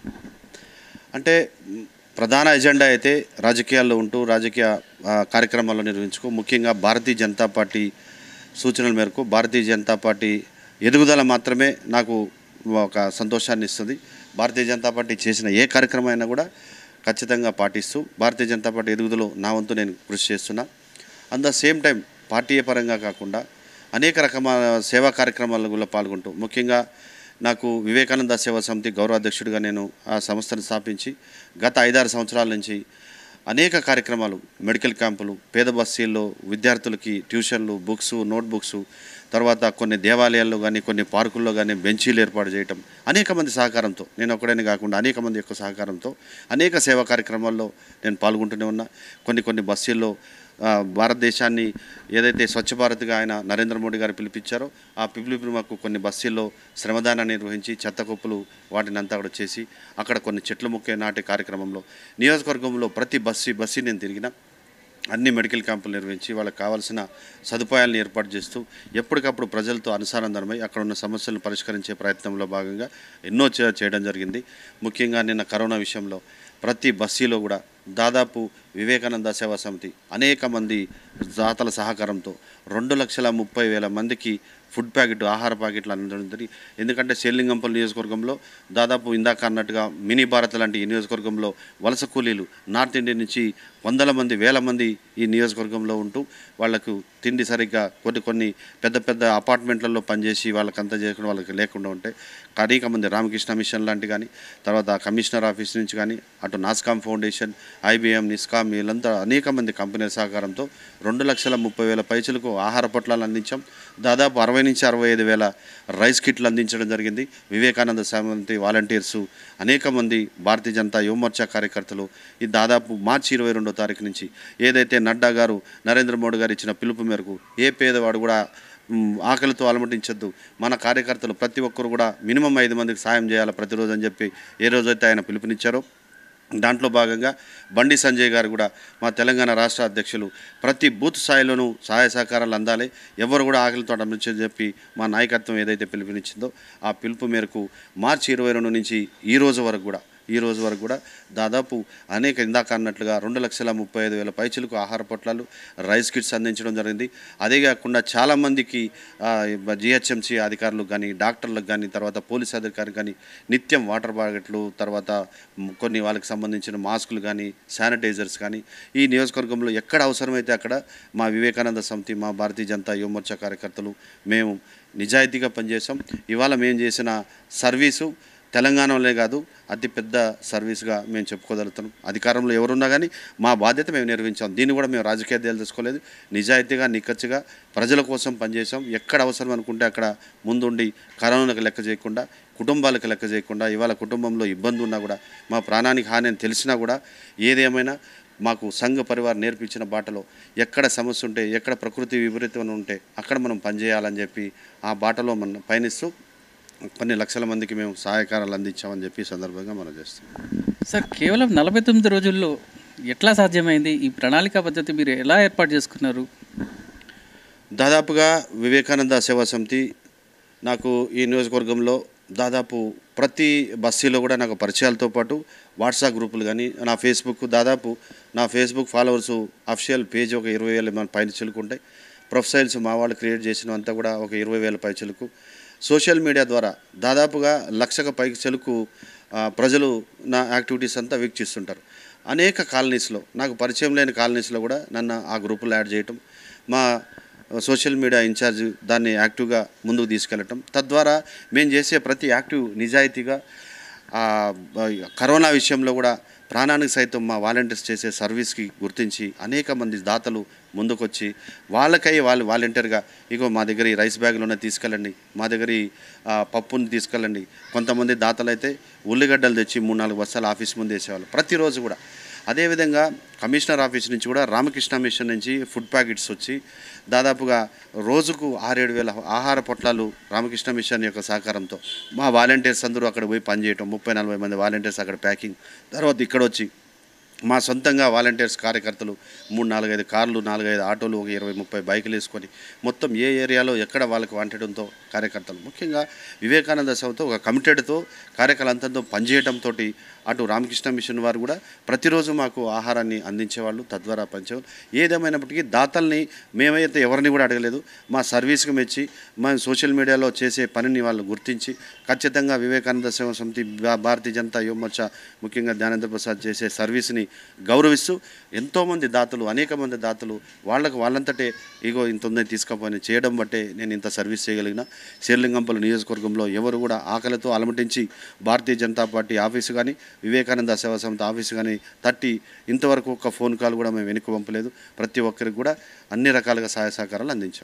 అంటే మ్, ప్రధాన ఎజెండా అయితే రాజకీయాల్లో ఉంటూ రాజకీయ ఆ, కార్యక్రమాల్లో నిర్వహించుకో ముఖ్యంగా భారతీయ జనతా పార్టీ సూచనల మేరకు భారతీయ జనతా పార్టీ ఎదుగుదల మాత్రమే నాకు ఒక సంతోషాన్ని ఇస్తుంది భారతీయ జనతా పార్టీ చేసిన ఏ కార్యక్రమం అయినా కూడా ఖచ్చితంగా పాటిస్తూ భారతీయ జనతా పార్టీ ఎదుగుదల నా వంతు నేను కృషి చేస్తున్నా at the same time party పరంగా కాకుండా అనేక రకమైన సేవా కార్యక్రమాల్లో కూడా పాల్గొంటూ ముఖ్యంగా నాకు వివేకానంద సేవా సమితి గౌరవాధ్యక్షుడిగా నేను ఆ సంస్థను స్థాపించి గత ఐదారు సంవత్సరాల నుంచి అనేక కార్యక్రమాలు మెడికల్ క్యాంపులు పేద బస్తీల్లో విద్యార్థులకి ట్యూషన్లు బుక్స్ నోట్బుక్స్ తర్వాత కొన్ని దేవాలయాల్లో కానీ కొన్ని పార్కుల్లో కానీ బెంచీలు ఏర్పాటు చేయటం అనేక మంది సహకారంతో నేను ఒకడని కాకుండా అనేక మంది యొక్క సహకారంతో అనేక సేవా కార్యక్రమాల్లో నేను పాల్గొంటూనే ఉన్నా కొన్ని కొన్ని బస్తీల్లో ఆ, భారతదేశాన్ని ఏదైతే స్వచ్ఛ భారత్గా ఆయన నరేంద్ర మోడీ గారు పిలిపించారో ఆ పిలుపు మాకు కొన్ని బస్తీల్లో శ్రమదానాన్ని నిర్వహించి చెత్త కుప్పలు వాటిని అంతా కూడా చేసి అక్కడ కొన్ని చెట్లు మొక్కే నాటే కార్యక్రమంలో నియోజకవర్గంలో ప్రతి బస్సీ బస్సీ నేను తిరిగిన అన్ని మెడికల్ క్యాంపులు నిర్వహించి వాళ్ళకి కావాల్సిన సదుపాయాలను ఏర్పాటు చేస్తూ ఎప్పటికప్పుడు ప్రజలతో అనుసంధానమై అక్కడ ఉన్న సమస్యలను పరిష్కరించే ప్రయత్నంలో భాగంగా ఎన్నో చే- చేయడం జరిగింది ముఖ్యంగా నిన్న కరోనా విషయంలో ప్రతి బస్సీలో కూడా దాదాపు వివేకానంద సేవా సమితి అనేక మంది దాతల సహకారంతో రెండు లక్షల ముప్పై వేల మందికి ఫుడ్ ప్యాకెట్ ఆహార ప్యాకెట్లు అందడం జరిగింది ఎందుకంటే శేలింగంపల్లి నియోజకవర్గంలో దాదాపు ఇందాక అన్నట్టుగా మినీ భారత్ లాంటి ఈ నియోజకవర్గంలో వలస కూలీలు నార్త్ ఇండియా నుంచి వందల మంది వేల మంది ఈ నియోజకవర్గంలో ఉంటూ వాళ్లకు తిండి సరిగ్గా కొన్ని కొన్ని పెద్ద పెద్ద అపార్ట్మెంట్లలో పనిచేసి వాళ్ళకంతా చేయకుండా వాళ్ళకి లేకుండా ఉంటే అనేక మంది రామకృష్ణ మిషన్ లాంటి కానీ తర్వాత కమిషనర్ ఆఫీస్ నుంచి కానీ అటు నాస్కామ్ ఫౌండేషన్ ఐబిఎం నిస్కామ్ వీళ్ళంతా అనేక మంది కంపెనీల సహకారంతో రెండు లక్షల ముప్పై వేల పైసలకు ఆహార పొట్లాలు అందించాం దాదాపు అరవై నుంచి అరవై ఐదు వేల రైస్ కిట్లు అందించడం జరిగింది వివేకానంద సమితి వాలంటీర్సు అనేక మంది భారతీయ జనతా యువమోర్చా కార్యకర్తలు ఇది దాదాపు మార్చి ఇరవై రెండో తారీఖు నుంచి ఏదైతే నడ్డా గారు నరేంద్ర మోడీ గారు ఇచ్చిన పిలుపు మేరకు ఏ పేదవాడు కూడా మ్, ఆకలితో అలమటించొద్దు మన కార్యకర్తలు ప్రతి ఒక్కరు కూడా మినిమం ఐదు మందికి సాయం చేయాలి ప్రతిరోజు అని చెప్పి ఏ రోజైతే ఆయన పిలుపునిచ్చారో దాంట్లో భాగంగా బండి సంజయ్ గారు కూడా మా తెలంగాణ రాష్ట్ర అధ్యక్షులు ప్రతి బూత్ స్థాయిలోనూ సహాయ సహకారాలు అందాలి ఎవరు కూడా ఆకలితో అనిపించని చెప్పి మా నాయకత్వం ఏదైతే పిలుపునిచ్చిందో ఆ పిలుపు మేరకు మార్చి ఇరవై రెండు నుంచి ఈ రోజు వరకు కూడా ఈ రోజు వరకు కూడా దాదాపు అనేక ఇందాక అన్నట్లుగా రెండు లక్షల ముప్పై ఐదు వేల పైచులకు ఆహార పొట్లాలు రైస్ కిట్స్ అందించడం జరిగింది అదే కాకుండా చాలామందికి జిహెచ్ఎంసీ అధికారులకు కానీ డాక్టర్లకు కానీ తర్వాత పోలీస్ అధికారులకు కానీ నిత్యం వాటర్ బాకెట్లు తర్వాత మ్, కొన్ని వాళ్ళకి సంబంధించిన మాస్కులు కానీ శానిటైజర్స్ కానీ ఈ నియోజకవర్గంలో ఎక్కడ అవసరమైతే అక్కడ మా వివేకానంద సమితి మా భారతీయ జనతా యువమోర్చా కార్యకర్తలు మేము నిజాయితీగా పనిచేసాం ఇవాళ మేము చేసిన సర్వీసు తెలంగాణలోనే కాదు అతి పెద్ద సర్వీస్గా మేము చెప్పుకోగలుగుతున్నాం అధికారంలో ఎవరున్నా కానీ మా బాధ్యత మేము నిర్వహించాం దీన్ని కూడా మేము రాజకీయాలు తీసుకోలేదు నిజాయితీగా నిక్కచ్చిగా ప్రజల కోసం పనిచేసాం ఎక్కడ అవసరం అనుకుంటే అక్కడ ముందుండి కరోనాకు లెక్క చేయకుండా కుటుంబాలకు లెక్క చేయకుండా ఇవాళ కుటుంబంలో ఇబ్బంది ఉన్నా కూడా మా ప్రాణానికి హాని అని తెలిసినా కూడా ఏదేమైనా మాకు సంఘ పరివారం నేర్పించిన బాటలో ఎక్కడ సమస్య ఉంటే ఎక్కడ ప్రకృతి విపరీతం ఉంటే అక్కడ మనం పనిచేయాలని చెప్పి ఆ బాటలో మనం పయనిస్తూ కొన్ని లక్షల మందికి మేము సహాయకారాలు అందించామని చెప్పి ఈ సందర్భంగా మనం చేస్తాం సార్ కేవలం నలభై తొమ్మిది రోజుల్లో ఎట్లా సాధ్యమైంది ఈ ప్రణాళిక పద్ధతి మీరు ఎలా ఏర్పాటు చేసుకున్నారు దాదాపుగా వివేకానంద సేవా సమితి నాకు ఈ నియోజకవర్గంలో దాదాపు ప్రతి బస్తీలో కూడా నాకు పరిచయాలతో పాటు వాట్సాప్ గ్రూపులు కానీ నా ఫేస్బుక్ దాదాపు నా ఫేస్బుక్ ఫాలోవర్స్ అఫిషియల్ పేజ్ ఒక ఇరవై వేల మన పైన చిలుకుంటాయి ప్రొఫైల్స్ మా వాళ్ళు క్రియేట్ చేసినంతా కూడా ఒక ఇరవై వేల పై చిలుకు సోషల్ మీడియా ద్వారా దాదాపుగా లక్షకు పైకి చెలుకు ఆ, ప్రజలు నా యాక్టివిటీస్ అంతా వీక్షిస్తుంటారు అనేక కాలనీస్లో నాకు పరిచయం లేని కాలనీస్లో కూడా నన్ను ఆ గ్రూపులో యాడ్ చేయటం మా సోషల్ మీడియా ఇన్ఛార్జ్ దాన్ని యాక్టివ్గా ముందుకు తీసుకెళ్ళటం తద్వారా మేము చేసే ప్రతి యాక్టివ్ నిజాయితీగా ఆ, బ- కరోనా విషయంలో కూడా ప్రాణానికి సైతం మా వాలంటీర్స్ చేసే సర్వీస్కి గుర్తించి అనేక మంది దాతలు ముందుకొచ్చి వాళ్ళకై వాళ్ళు వాలంటీర్గా ఇగో మా దగ్గర ఈ రైస్ బ్యాగులు ఉన్నాయి తీసుకెళ్ళండి మా దగ్గర ఈ ఆ, పప్పుని తీసుకెళ్ళండి కొంతమంది దాతలు అయితే ఉల్లిగడ్డలు తెచ్చి మూడు నాలుగు బస్తాలు ఆఫీస్ ముందు వేసేవాళ్ళు ప్రతిరోజు కూడా అదేవిధంగా కమిషనర్ ఆఫీస్ నుంచి కూడా రామకృష్ణ మిషన్ నుంచి ఫుడ్ ప్యాకెట్స్ వచ్చి దాదాపుగా రోజుకు ఆరేడు వేల ఆహార పొట్లాలు రామకృష్ణ మిషన్ యొక్క సహకారంతో మా వాలంటీర్స్ అందరూ అక్కడ పోయి పనిచేయటం ముప్పై నలభై మంది వాలంటీర్స్ అక్కడ ప్యాకింగ్ తర్వాత ఇక్కడ వచ్చి మా సొంతంగా వాలంటీర్స్ కార్యకర్తలు మూడు నాలుగైదు కార్లు నాలుగైదు ఆటోలు ఒక ఇరవై ముప్పై బైకులు వేసుకొని మొత్తం ఏ ఏరియాలో ఎక్కడ వాళ్ళకి వంటడంతో కార్యకర్తలు ముఖ్యంగా వివేకానంద సభతో ఒక కమిటెడ్తో కార్యకర్తలంతా పనిచేయడంతో అటు రామకృష్ణ మిషన్ వారు కూడా ప్రతిరోజు మాకు ఆహారాన్ని అందించేవాళ్ళు తద్వారా పంచేవాళ్ళు ఏదేమైనప్పటికీ దాతల్ని మేమైతే ఎవరిని కూడా అడగలేదు మా సర్వీస్కి మెచ్చి మా సోషల్ మీడియాలో చేసే పనిని వాళ్ళు గుర్తించి ఖచ్చితంగా వివేకానంద సేవా సమితి భా- భారతీయ జనతా యువమోర్చా ముఖ్యంగా జ్ఞానేంద్ర ప్రసాద్ చేసే సర్వీస్ని గౌరవిస్తూ ఎంతోమంది దాతలు అనేక మంది దాతలు వాళ్ళకు వాళ్ళంతటే ఇగో ఇంత ఉందని తీసుకపోయి చేయడం బట్టే నేను ఇంత సర్వీస్ చేయగలిగిన శేర్లింగంపల్లి నియోజకవర్గంలో ఎవరు కూడా ఆకలితో అలమటించి భారతీయ జనతా పార్టీ ఆఫీసు కానీ వివేకానంద సేవా సమితి ఆఫీసు కానీ తట్టి ఇంతవరకు ఒక ఫోన్ కాల్ కూడా మేము వెనక్కి పంపలేదు ప్రతి ఒక్కరికి కూడా అన్ని రకాలుగా సహాయ సహకారాలు అందించాం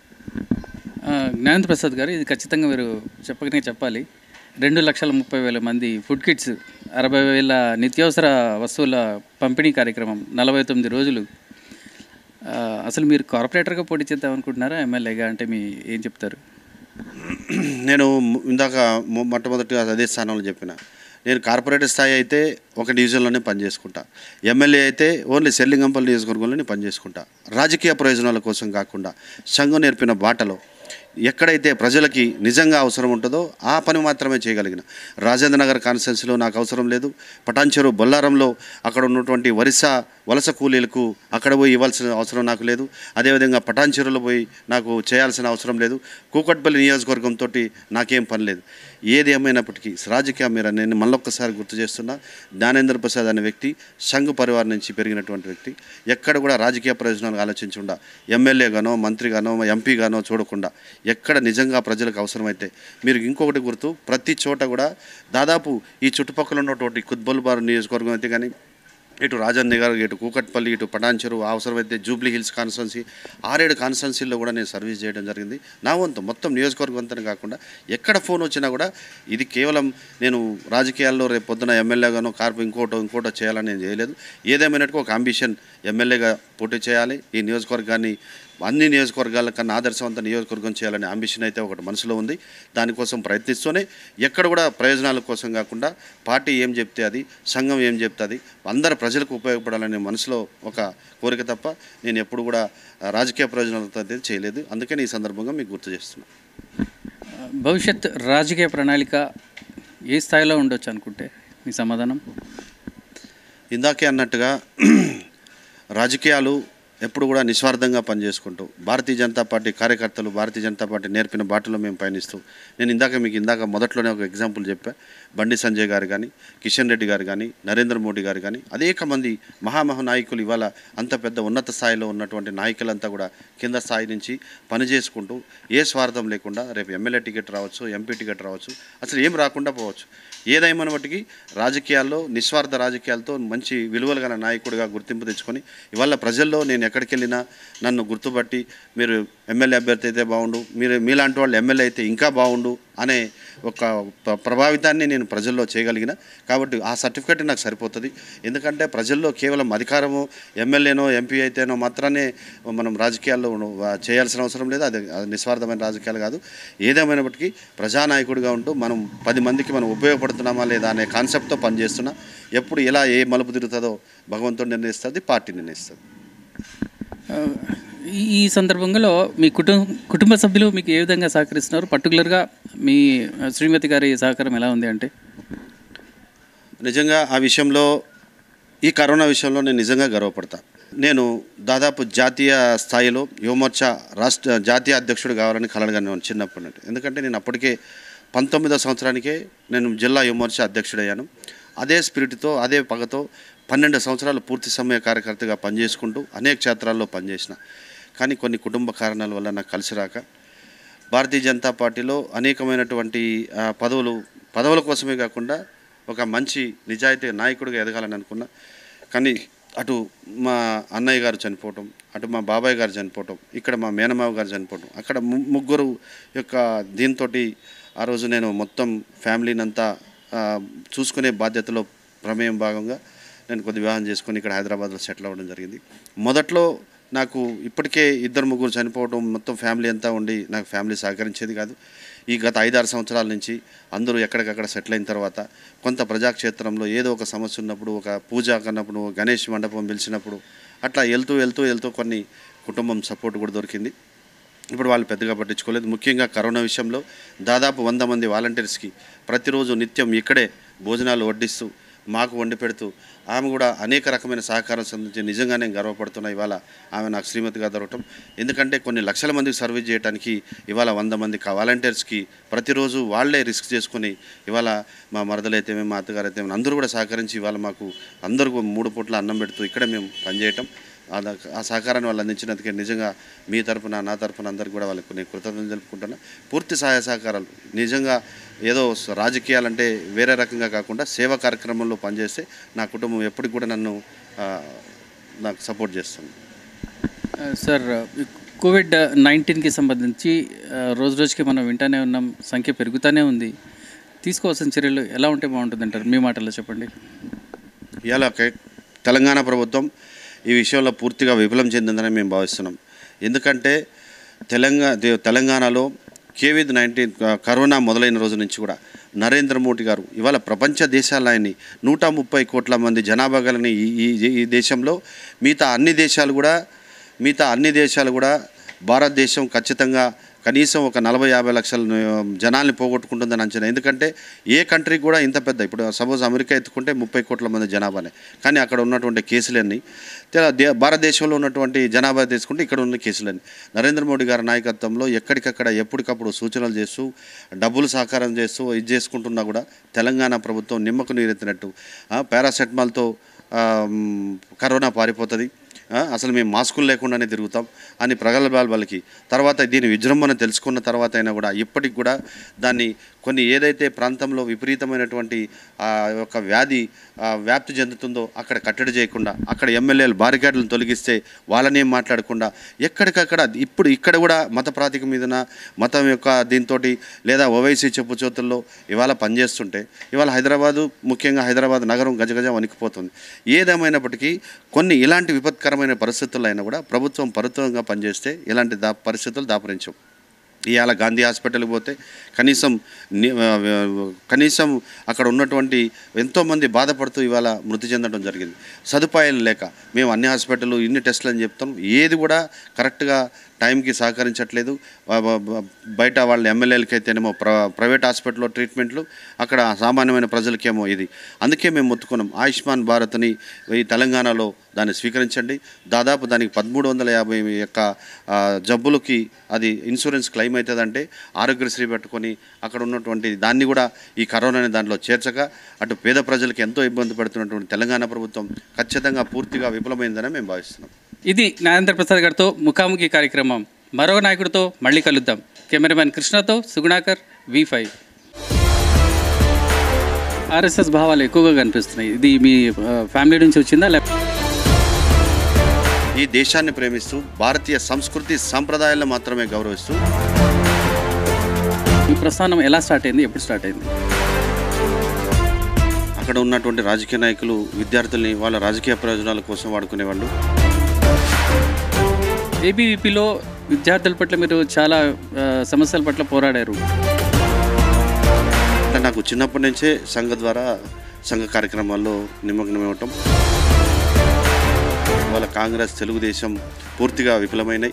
ఆ, జ్ఞానేంద్ర ప్రసాద్ గారు ఇది ఖచ్చితంగా మీరు చెప్పకనే చెప్పాలి రెండు లక్షల ముప్పై వేల మంది ఫుడ్ కిట్స్ అరవై వేల నిత్యావసర వస్తువుల పంపిణీ కార్యక్రమం నలభై తొమ్మిది రోజులు ఆ, అసలు మీరు కార్పొరేటర్గా పోటీ చేద్దాం అనుకుంటున్నారా ఎమ్మెల్యేగా అంటే మీ ఏం చెప్తారు నేను ము- ఇందాక మొ- మొట్టమొదటిగా అదే స్థానంలో చెప్పిన నేను కార్పొరేటర్ స్థాయి అయితే ఒక డివిజన్లోనే పనిచేసుకుంటా ఎమ్మెల్యే అయితే ఓన్లీ సెల్లింగంపల్లి నియోజకవర్గంలోనే పనిచేసుకుంటా రాజకీయ ప్రయోజనాల కోసం కాకుండా సంఘం నేర్పిన బాటలో ఎక్కడైతే ప్రజలకి నిజంగా అవసరం ఉంటుందో ఆ పని మాత్రమే చేయగలిగిన రాజేంద్ర నగర్ కాన్స్టిట్యున్సీలో నాకు అవసరం లేదు పటాన్చెరు బొల్లారంలో అక్కడ ఉన్నటువంటి వరిస వలస కూలీలకు అక్కడ పోయి ఇవ్వాల్సిన అవసరం నాకు లేదు అదేవిధంగా పటాన్చెరులో పోయి నాకు చేయాల్సిన అవసరం లేదు కూకట్పల్లి నియోజకవర్గంతో నాకేం పని లేదు ఏది ఏమైనప్పటికీ రాజకీయ మీరు నేను మళ్ళొక్కసారి గుర్తు చేస్తున్నా జ్ఞానేంద్ర ప్రసాద్ అనే వ్యక్తి సంఘ పరివారం నుంచి పెరిగినటువంటి వ్యక్తి ఎక్కడ కూడా రాజకీయ ప్రయోజనాలు ఆలోచించకుండా ఎమ్మెల్యేగానో మంత్రిగానో ఎంపీగానో చూడకుండా ఎక్కడ నిజంగా ప్రజలకు అవసరమైతే మీరు ఇంకొకటి గుర్తు ప్రతి చోట కూడా దాదాపు ఈ చుట్టుపక్కల ఉన్నటువంటి కుత్బల్బార్ నియోజకవర్గం అయితే కానీ ఇటు రాజన్ నగర్ ఇటు కూకట్పల్లి ఇటు పటాన్చెరు అవసరమైతే జూబ్లీ హిల్స్ కాన్స్టెన్సీ ఆరేడు కాన్స్టెన్సీల్లో కూడా నేను సర్వీస్ చేయడం జరిగింది నా వంతు మొత్తం నియోజకవర్గం అంతా కాకుండా ఎక్కడ ఫోన్ వచ్చినా కూడా ఇది కేవలం నేను రాజకీయాల్లో రేపు పొద్దున ఎమ్మెల్యేగానో కార్పు ఇంకోటో ఇంకోటో చేయాలని నేను చేయలేదు ఏదేమైనట్టు ఒక అంబిషన్ ఎమ్మెల్యేగా పోటీ చేయాలి ఈ నియోజకవర్గాన్ని అన్ని నియోజకవర్గాల కన్నా ఆదర్శవంత నియోజకవర్గం చేయాలనే అంబిషన్ అయితే ఒకటి మనసులో ఉంది దానికోసం ప్రయత్నిస్తూనే ఎక్కడ కూడా ప్రయోజనాల కోసం కాకుండా పార్టీ ఏం చెప్తే అది సంఘం ఏం చెప్తుంది అందరు ప్రజలకు ఉపయోగపడాలనే మనసులో ఒక కోరిక తప్ప నేను ఎప్పుడు కూడా ఆ, రాజకీయ ప్రయోజనాలతో అయితే చేయలేదు అందుకని ఈ సందర్భంగా మీకు గుర్తు చేస్తున్నాను భవిష్యత్ రాజకీయ ప్రణాళిక ఏ స్థాయిలో ఉండొచ్చు అనుకుంటే మీ సమాధానం ఇందాకే అన్నట్టుగా రాజకీయాలు ఎప్పుడు కూడా నిస్వార్థంగా పనిచేసుకుంటూ భారతీయ జనతా పార్టీ కార్యకర్తలు భారతీయ జనతా పార్టీ నేర్పిన బాటలో మేము పయనిస్తూ నేను ఇందాక మీకు ఇందాక మొదట్లోనే ఒక ఎగ్జాంపుల్ చెప్పా బండి సంజయ్ గారు కానీ కిషన్ రెడ్డి గారు కానీ నరేంద్ర మోడీ గారు కానీ అనేక మంది మహామహా నాయకులు ఇవాళ అంత పెద్ద ఉన్నత స్థాయిలో ఉన్నటువంటి నాయకులంతా కూడా కింద స్థాయి నుంచి పని చేసుకుంటూ ఏ స్వార్థం లేకుండా రేపు ఎమ్మెల్యే టికెట్ రావచ్చు ఎంపీ టికెట్ రావచ్చు అసలు ఏం రాకుండా పోవచ్చు ఏదైనా బట్టికి రాజకీయాల్లో నిస్వార్థ రాజకీయాలతో మంచి విలువలు గల నాయకుడిగా గుర్తింపు తెచ్చుకొని ఇవాళ ప్రజల్లో నేను ఎక్కడికి వెళ్ళినా నన్ను గుర్తుపట్టి మీరు ఎమ్మెల్యే అభ్యర్థి అయితే బాగుండు మీరు మీలాంటి వాళ్ళు ఎమ్మెల్యే అయితే ఇంకా బాగుండు అనే ఒక ప్ర- ప్రభావితాన్ని నేను ప్రజల్లో చేయగలిగిన కాబట్టి ఆ సర్టిఫికేట్ నాకు సరిపోతుంది ఎందుకంటే ప్రజల్లో కేవలం అధికారము ఎమ్మెల్యేనో ఎంపీ అయితేనో మాత్రమే మనం రాజకీయాల్లో ఉన్న- చేయాల్సిన అవసరం లేదు అది అది నిస్వార్థమైన రాజకీయాలు కాదు ఏదేమైనప్పటికీ ప్రజానాయకుడిగా ఉంటూ మనం పది మందికి మనం ఉపయోగపడుతున్నామా లేదా అనే కాన్సెప్ట్తో పనిచేస్తున్నా ఎప్పుడు ఎలా ఏ మలుపు తిరుగుతుందో భగవంతుడు నిర్ణయిస్తుంది పార్టీ నిర్ణయిస్తుంది ఆ, ఈ ఈ సందర్భంలో మీ కుటుంబ కుటుంబ సభ్యులు మీకు ఏ విధంగా సహకరిస్తున్నారు పర్టికులర్గా మీ ఆ, శ్రీమతి గారి సహకారం ఎలా ఉంది అంటే నిజంగా ఆ విషయంలో ఈ కరోనా విషయంలో నేను నిజంగా గర్వపడతా నేను దాదాపు జాతీయ స్థాయిలో యువమోర్చా రాష్ట్ర జాతీయ అధ్యక్షుడు కావాలని కలగన్నాను చిన్నప్పటి నుండి ఎందుకంటే నేను అప్పటికే పంతొమ్మిదో సంవత్సరానికే నేను జిల్లా యువమోర్చా అధ్యక్షుడయ్యాను అదే స్పిరిట్తో అదే పగతో పన్నెండు సంవత్సరాలు పూర్తి సమయ కార్యకర్తగా పనిచేసుకుంటూ అనేక క్షేత్రాల్లో పనిచేసిన కానీ కొన్ని కుటుంబ కారణాల వల్ల నాకు కలిసి రాక భారతీయ జనతా పార్టీలో అనేకమైనటువంటి ఆ, పదవులు పదవుల కోసమే కాకుండా ఒక మంచి నిజాయితీ నాయకుడిగా ఎదగాలని అనుకున్నా కానీ అటు మా అన్నయ్య గారు చనిపోవటం అటు మా బాబాయ్ గారు చనిపోవటం ఇక్కడ మా మేనమావ గారు చనిపోవటం అక్కడ ము- ముగ్గురు యొక్క దీంతో ఆ రోజు నేను మొత్తం ఫ్యామిలీని అంతా ఆ, చూసుకునే బాధ్యతలో ప్రమేయం భాగంగా నేను కొద్ది వివాహం చేసుకొని ఇక్కడ హైదరాబాద్లో సెటిల్ అవ్వడం జరిగింది మొదట్లో నాకు ఇప్పటికే ఇద్దరు ముగ్గురు చనిపోవడం మొత్తం ఫ్యామిలీ అంతా ఉండి నాకు ఫ్యామిలీ సహకరించేది కాదు ఈ గత ఐదారు సంవత్సరాల నుంచి అందరూ ఎక్కడికక్కడ సెటిల్ అయిన తర్వాత కొంత ప్రజాక్షేత్రంలో ఏదో ఒక సమస్య ఉన్నప్పుడు ఒక పూజ కన్నప్పుడు గణేష్ మండపం పిలిచినప్పుడు అట్లా వెళ్తూ వెళ్తూ వెళ్తూ కొన్ని కుటుంబం సపోర్ట్ కూడా దొరికింది ఇప్పుడు వాళ్ళు పెద్దగా పట్టించుకోలేదు ముఖ్యంగా కరోనా విషయంలో దాదాపు వంద మంది వాలంటీర్స్కి ప్రతిరోజు నిత్యం ఇక్కడే భోజనాలు వడ్డిస్తూ మాకు వండి పెడుతూ ఆమె కూడా అనేక రకమైన సహకారం సంబంధించి నిజంగానే గర్వపడుతున్నా ఇవాళ ఆమె నాకు శ్రీమతిగా దొరకటం ఎందుకంటే కొన్ని లక్షల మందికి సర్వీస్ చేయడానికి ఇవాళ వంద మంది కా- వాలంటీర్స్కి ప్రతిరోజు వాళ్ళే రిస్క్ చేసుకుని ఇవాళ మా మరదలైతే మేము మా అత్తగారు అయితే అందరూ కూడా సహకరించి ఇవాళ మాకు అందరూ మూడు పూట్ల అన్నం పెడుతూ ఇక్కడే మేము పనిచేయటం ఆ ద- ఆ సహకారాన్ని వాళ్ళు అందించినందుకే నిజంగా మీ తరపున నా తరపున అందరికి కూడా వాళ్ళకు నేను కృతజ్ఞతలు తెలుపుకుంటున్నా పూర్తి సహాయ సహకారాలు నిజంగా ఏదో స- రాజకీయాలంటే వేరే రకంగా కాకుండా సేవా కార్యక్రమంలో పనిచేస్తే నా కుటుంబం ఎప్పటికి కూడా నన్ను ఆ, నాకు సపోర్ట్ చేస్తుంది ఆ, సార్ ఈ కోవిడ్ నైన్టీన్కి సంబంధించి ఆ, రోజు రోజుకి మనం వింటానే ఉన్నాం సంఖ్య పెరుగుతూనే ఉంది తీసుకోవాల్సిన చర్యలు ఎలా ఉంటే బాగుంటుంది అంటారు మీ మాటల్లో చెప్పండి ఇవాళ కే- తెలంగాణ ప్రభుత్వం ఈ విషయంలో పూర్తిగా విఫలం చెందిందని మేము భావిస్తున్నాం ఎందుకంటే తెలంగాణ తెలంగాణలో కోవిడ్ నైన్టీన్ కరోనా మొదలైన రోజు నుంచి కూడా నరేంద్ర మోడీ గారు ఇవాళ ప్రపంచ దేశాల ఆయన్ని నూట ముప్పై కోట్ల మంది జనాభా గలని ఈ ఈ- ఈ దేశంలో మిగతా అన్ని దేశాలు కూడా మిగతా అన్ని దేశాలు కూడా భారతదేశం ఖచ్చితంగా కనీసం ఒక నలభై యాభై లక్షల ఆ, జనాల్ని పోగొట్టుకుంటుందని అంచనా ఎందుకంటే ఏ కంట్రీ కూడా ఇంత పెద్ద ఇప్పుడు సపోజ్ అమెరికా ఎత్తుకుంటే ముప్పై కోట్ల మంది జనాభానే కానీ అక్కడ ఉన్నటువంటి కేసులన్నీ తెల- దే- భారతదేశంలో ఉన్నటువంటి జనాభా తీసుకుంటే ఇక్కడ ఉన్న కేసులన్నీ నరేంద్ర మోడీ గారి నాయకత్వంలో ఎక్కడికక్కడ ఎప్పటికప్పుడు సూచనలు చేస్తూ డబ్బులు సహకారం చేస్తూ ఇది చేసుకుంటున్నా కూడా తెలంగాణ ప్రభుత్వం నిమ్మకు నీరెత్తినట్టు ఆ, పారాసెటమాల్తో ఆ, మ్, కరోనా పారిపోతుంది ఆ, అసలు మేము మాస్కులు లేకుండానే తిరుగుతాం అని ప్రగల్భాలు వాళ్ళకి తర్వాత దీని విజృంభణ తెలుసుకున్న తర్వాత అయినా కూడా ఇప్పటికి కూడా దాన్ని కొన్ని ఏదైతే ప్రాంతంలో విపరీతమైనటువంటి ఆ యొక్క వ్యాధి ఆ, వ్యాప్తి చెందుతుందో అక్కడ కట్టడి చేయకుండా అక్కడ ఎమ్మెల్యేలు బారికేడ్లను తొలగిస్తే వాళ్ళని ఏం మాట్లాడకుండా ఎక్కడికక్కడ ఇప్పుడు ఇక్కడ కూడా మత ప్రాతిక మీదన మతం యొక్క దీంతో లేదా ఓవైసీ చెప్పు చోతుల్లో ఇవాళ పనిచేస్తుంటే ఇవాళ హైదరాబాదు ముఖ్యంగా హైదరాబాద్ నగరం గజగజ వణికిపోతుంది ఏదేమైనప్పటికీ కొన్ని ఇలాంటి విపత్కరమైన పరిస్థితుల్లో అయినా కూడా ప్రభుత్వం పరుత్వంగా పనిచేస్తే ఇలాంటి దా పరిస్థితులు దాపరించవు ఇవాళ గాంధీ హాస్పిటల్కి పోతే కనీసం ని- ఆ, కనీసం అక్కడ ఉన్నటువంటి ఎంతోమంది బాధపడుతూ ఇవాళ మృతి చెందడం జరిగింది సదుపాయాలు లేక మేము అన్ని హాస్పిటల్ ఇన్ని టెస్టులు అని చెప్తాం ఏది కూడా కరెక్ట్గా టైంకి సహకరించట్లేదు వా- వా- వా- బయట వాళ్ళ ఎమ్మెల్యేలకి అయితేనేమో ప్ర ప్రైవేట్ హాస్పిటల్లో ట్రీట్మెంట్లు అక్కడ సామాన్యమైన ప్రజలకేమో ఇది అందుకే మేము మొత్తుకున్నాం ఆయుష్మాన్ భారత్ని ఈ తెలంగాణలో దాన్ని స్వీకరించండి దాదాపు దానికి పదమూడు వందల యాభై యొక్క ఆ, జబ్బులకి అది ఇన్సూరెన్స్ క్లెయిమ్ అవుతుందంటే ఆరోగ్యశ్రీ పెట్టుకొని అక్కడ ఉన్నటువంటి దాన్ని కూడా ఈ కరోనా అనే దాంట్లో చేర్చక అటు పేద ప్రజలకు ఎంతో ఇబ్బంది పడుతున్నటువంటి తెలంగాణ ప్రభుత్వం ఖచ్చితంగా పూర్తిగా విఫలమైందని మేము భావిస్తున్నాం ఇది నాగేంద్ర ప్రసాద్ గారితో ముఖాముఖి కార్యక్రమం మరో నాయకుడితో మళ్ళీ కలుద్దాం కెమెరామెన్ కృష్ణతో సుగుణాకర్ వి ఫైవ్ ఆర్ఎస్ఎస్ భావాలు ఎక్కువగా కనిపిస్తున్నాయి ఇది మీ ఆ, ఫ్యామిలీ నుంచి వచ్చిందా లేకపోతే ఈ దేశాన్ని ప్రేమిస్తూ భారతీయ సంస్కృతి సంప్రదాయాలను మాత్రమే గౌరవిస్తూ ఈ ప్రస్థానం ఎలా స్టార్ట్ అయింది ఎప్పుడు స్టార్ట్ అయింది అక్కడ ఉన్నటువంటి రాజకీయ నాయకులు విద్యార్థుల్ని వాళ్ళ రాజకీయ ప్రయోజనాల కోసం వాడుకునేవాళ్ళు ఏబీవీపీలో విద్యార్థుల పట్ల మీరు చాలా ఆ, సమస్యల పట్ల పోరాడారు అంటే నాకు చిన్నప్పటి నుంచే సంఘ ద్వారా సంఘ కార్యక్రమాల్లో నిమగ్నం ఇవ్వటం వాళ్ళ కాంగ్రెస్ తెలుగుదేశం పూర్తిగా విఫలమైనాయి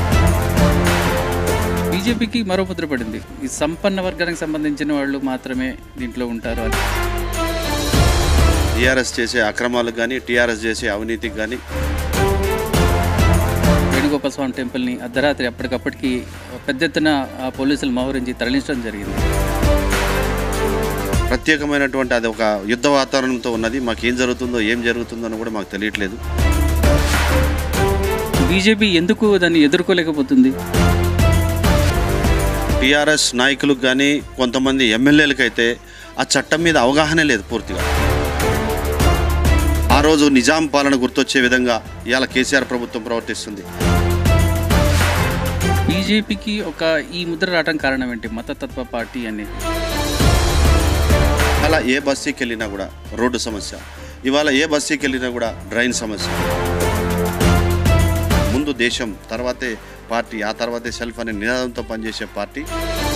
బీజేపీకి మరో ముద్ర పడింది ఈ సంపన్న వర్గానికి సంబంధించిన వాళ్ళు మాత్రమే దీంట్లో ఉంటారు అని టీఆర్ఎస్ చేసే అక్రమాలకు కానీ టీఆర్ఎస్ చేసే అవినీతికి కానీ వేణుగోపాల స్వామి టెంపుల్ని అర్ధరాత్రి అప్పటికప్పటికి పెద్ద ఎత్తున ఆ పోలీసులు మోహరించి తరలించడం జరిగింది ప్రత్యేకమైనటువంటి అది ఒక యుద్ధ వాతావరణంతో ఉన్నది మాకు ఏం జరుగుతుందో ఏం జరుగుతుందో అని కూడా మాకు తెలియట్లేదు బీజేపీ ఎందుకు దాన్ని ఎదుర్కోలేకపోతుంది టీఆర్ఎస్ నాయకులకు కానీ కొంతమంది ఎమ్మెల్యేలకు అయితే ఆ చట్టం మీద అవగాహన లేదు పూర్తిగా ఆ రోజు నిజాం పాలన గుర్తొచ్చే విధంగా ఇవాళ కేసీఆర్ ప్రభుత్వం ప్రవర్తిస్తుంది బీజేపీకి ఒక ఈ ముద్ర రావడం కారణం ఏంటి మతతత్వ పార్టీ అనేది అలా ఏ బస్తీకి వెళ్ళినా కూడా రోడ్డు సమస్య ఇవాళ ఏ బస్తీకి వెళ్ళినా కూడా డ్రైన్ సమస్య ముందు దేశం తర్వాతే పార్టీ ఆ తర్వాతే సెల్ఫ్ అనే నినాదంతో పనిచేసే పార్టీ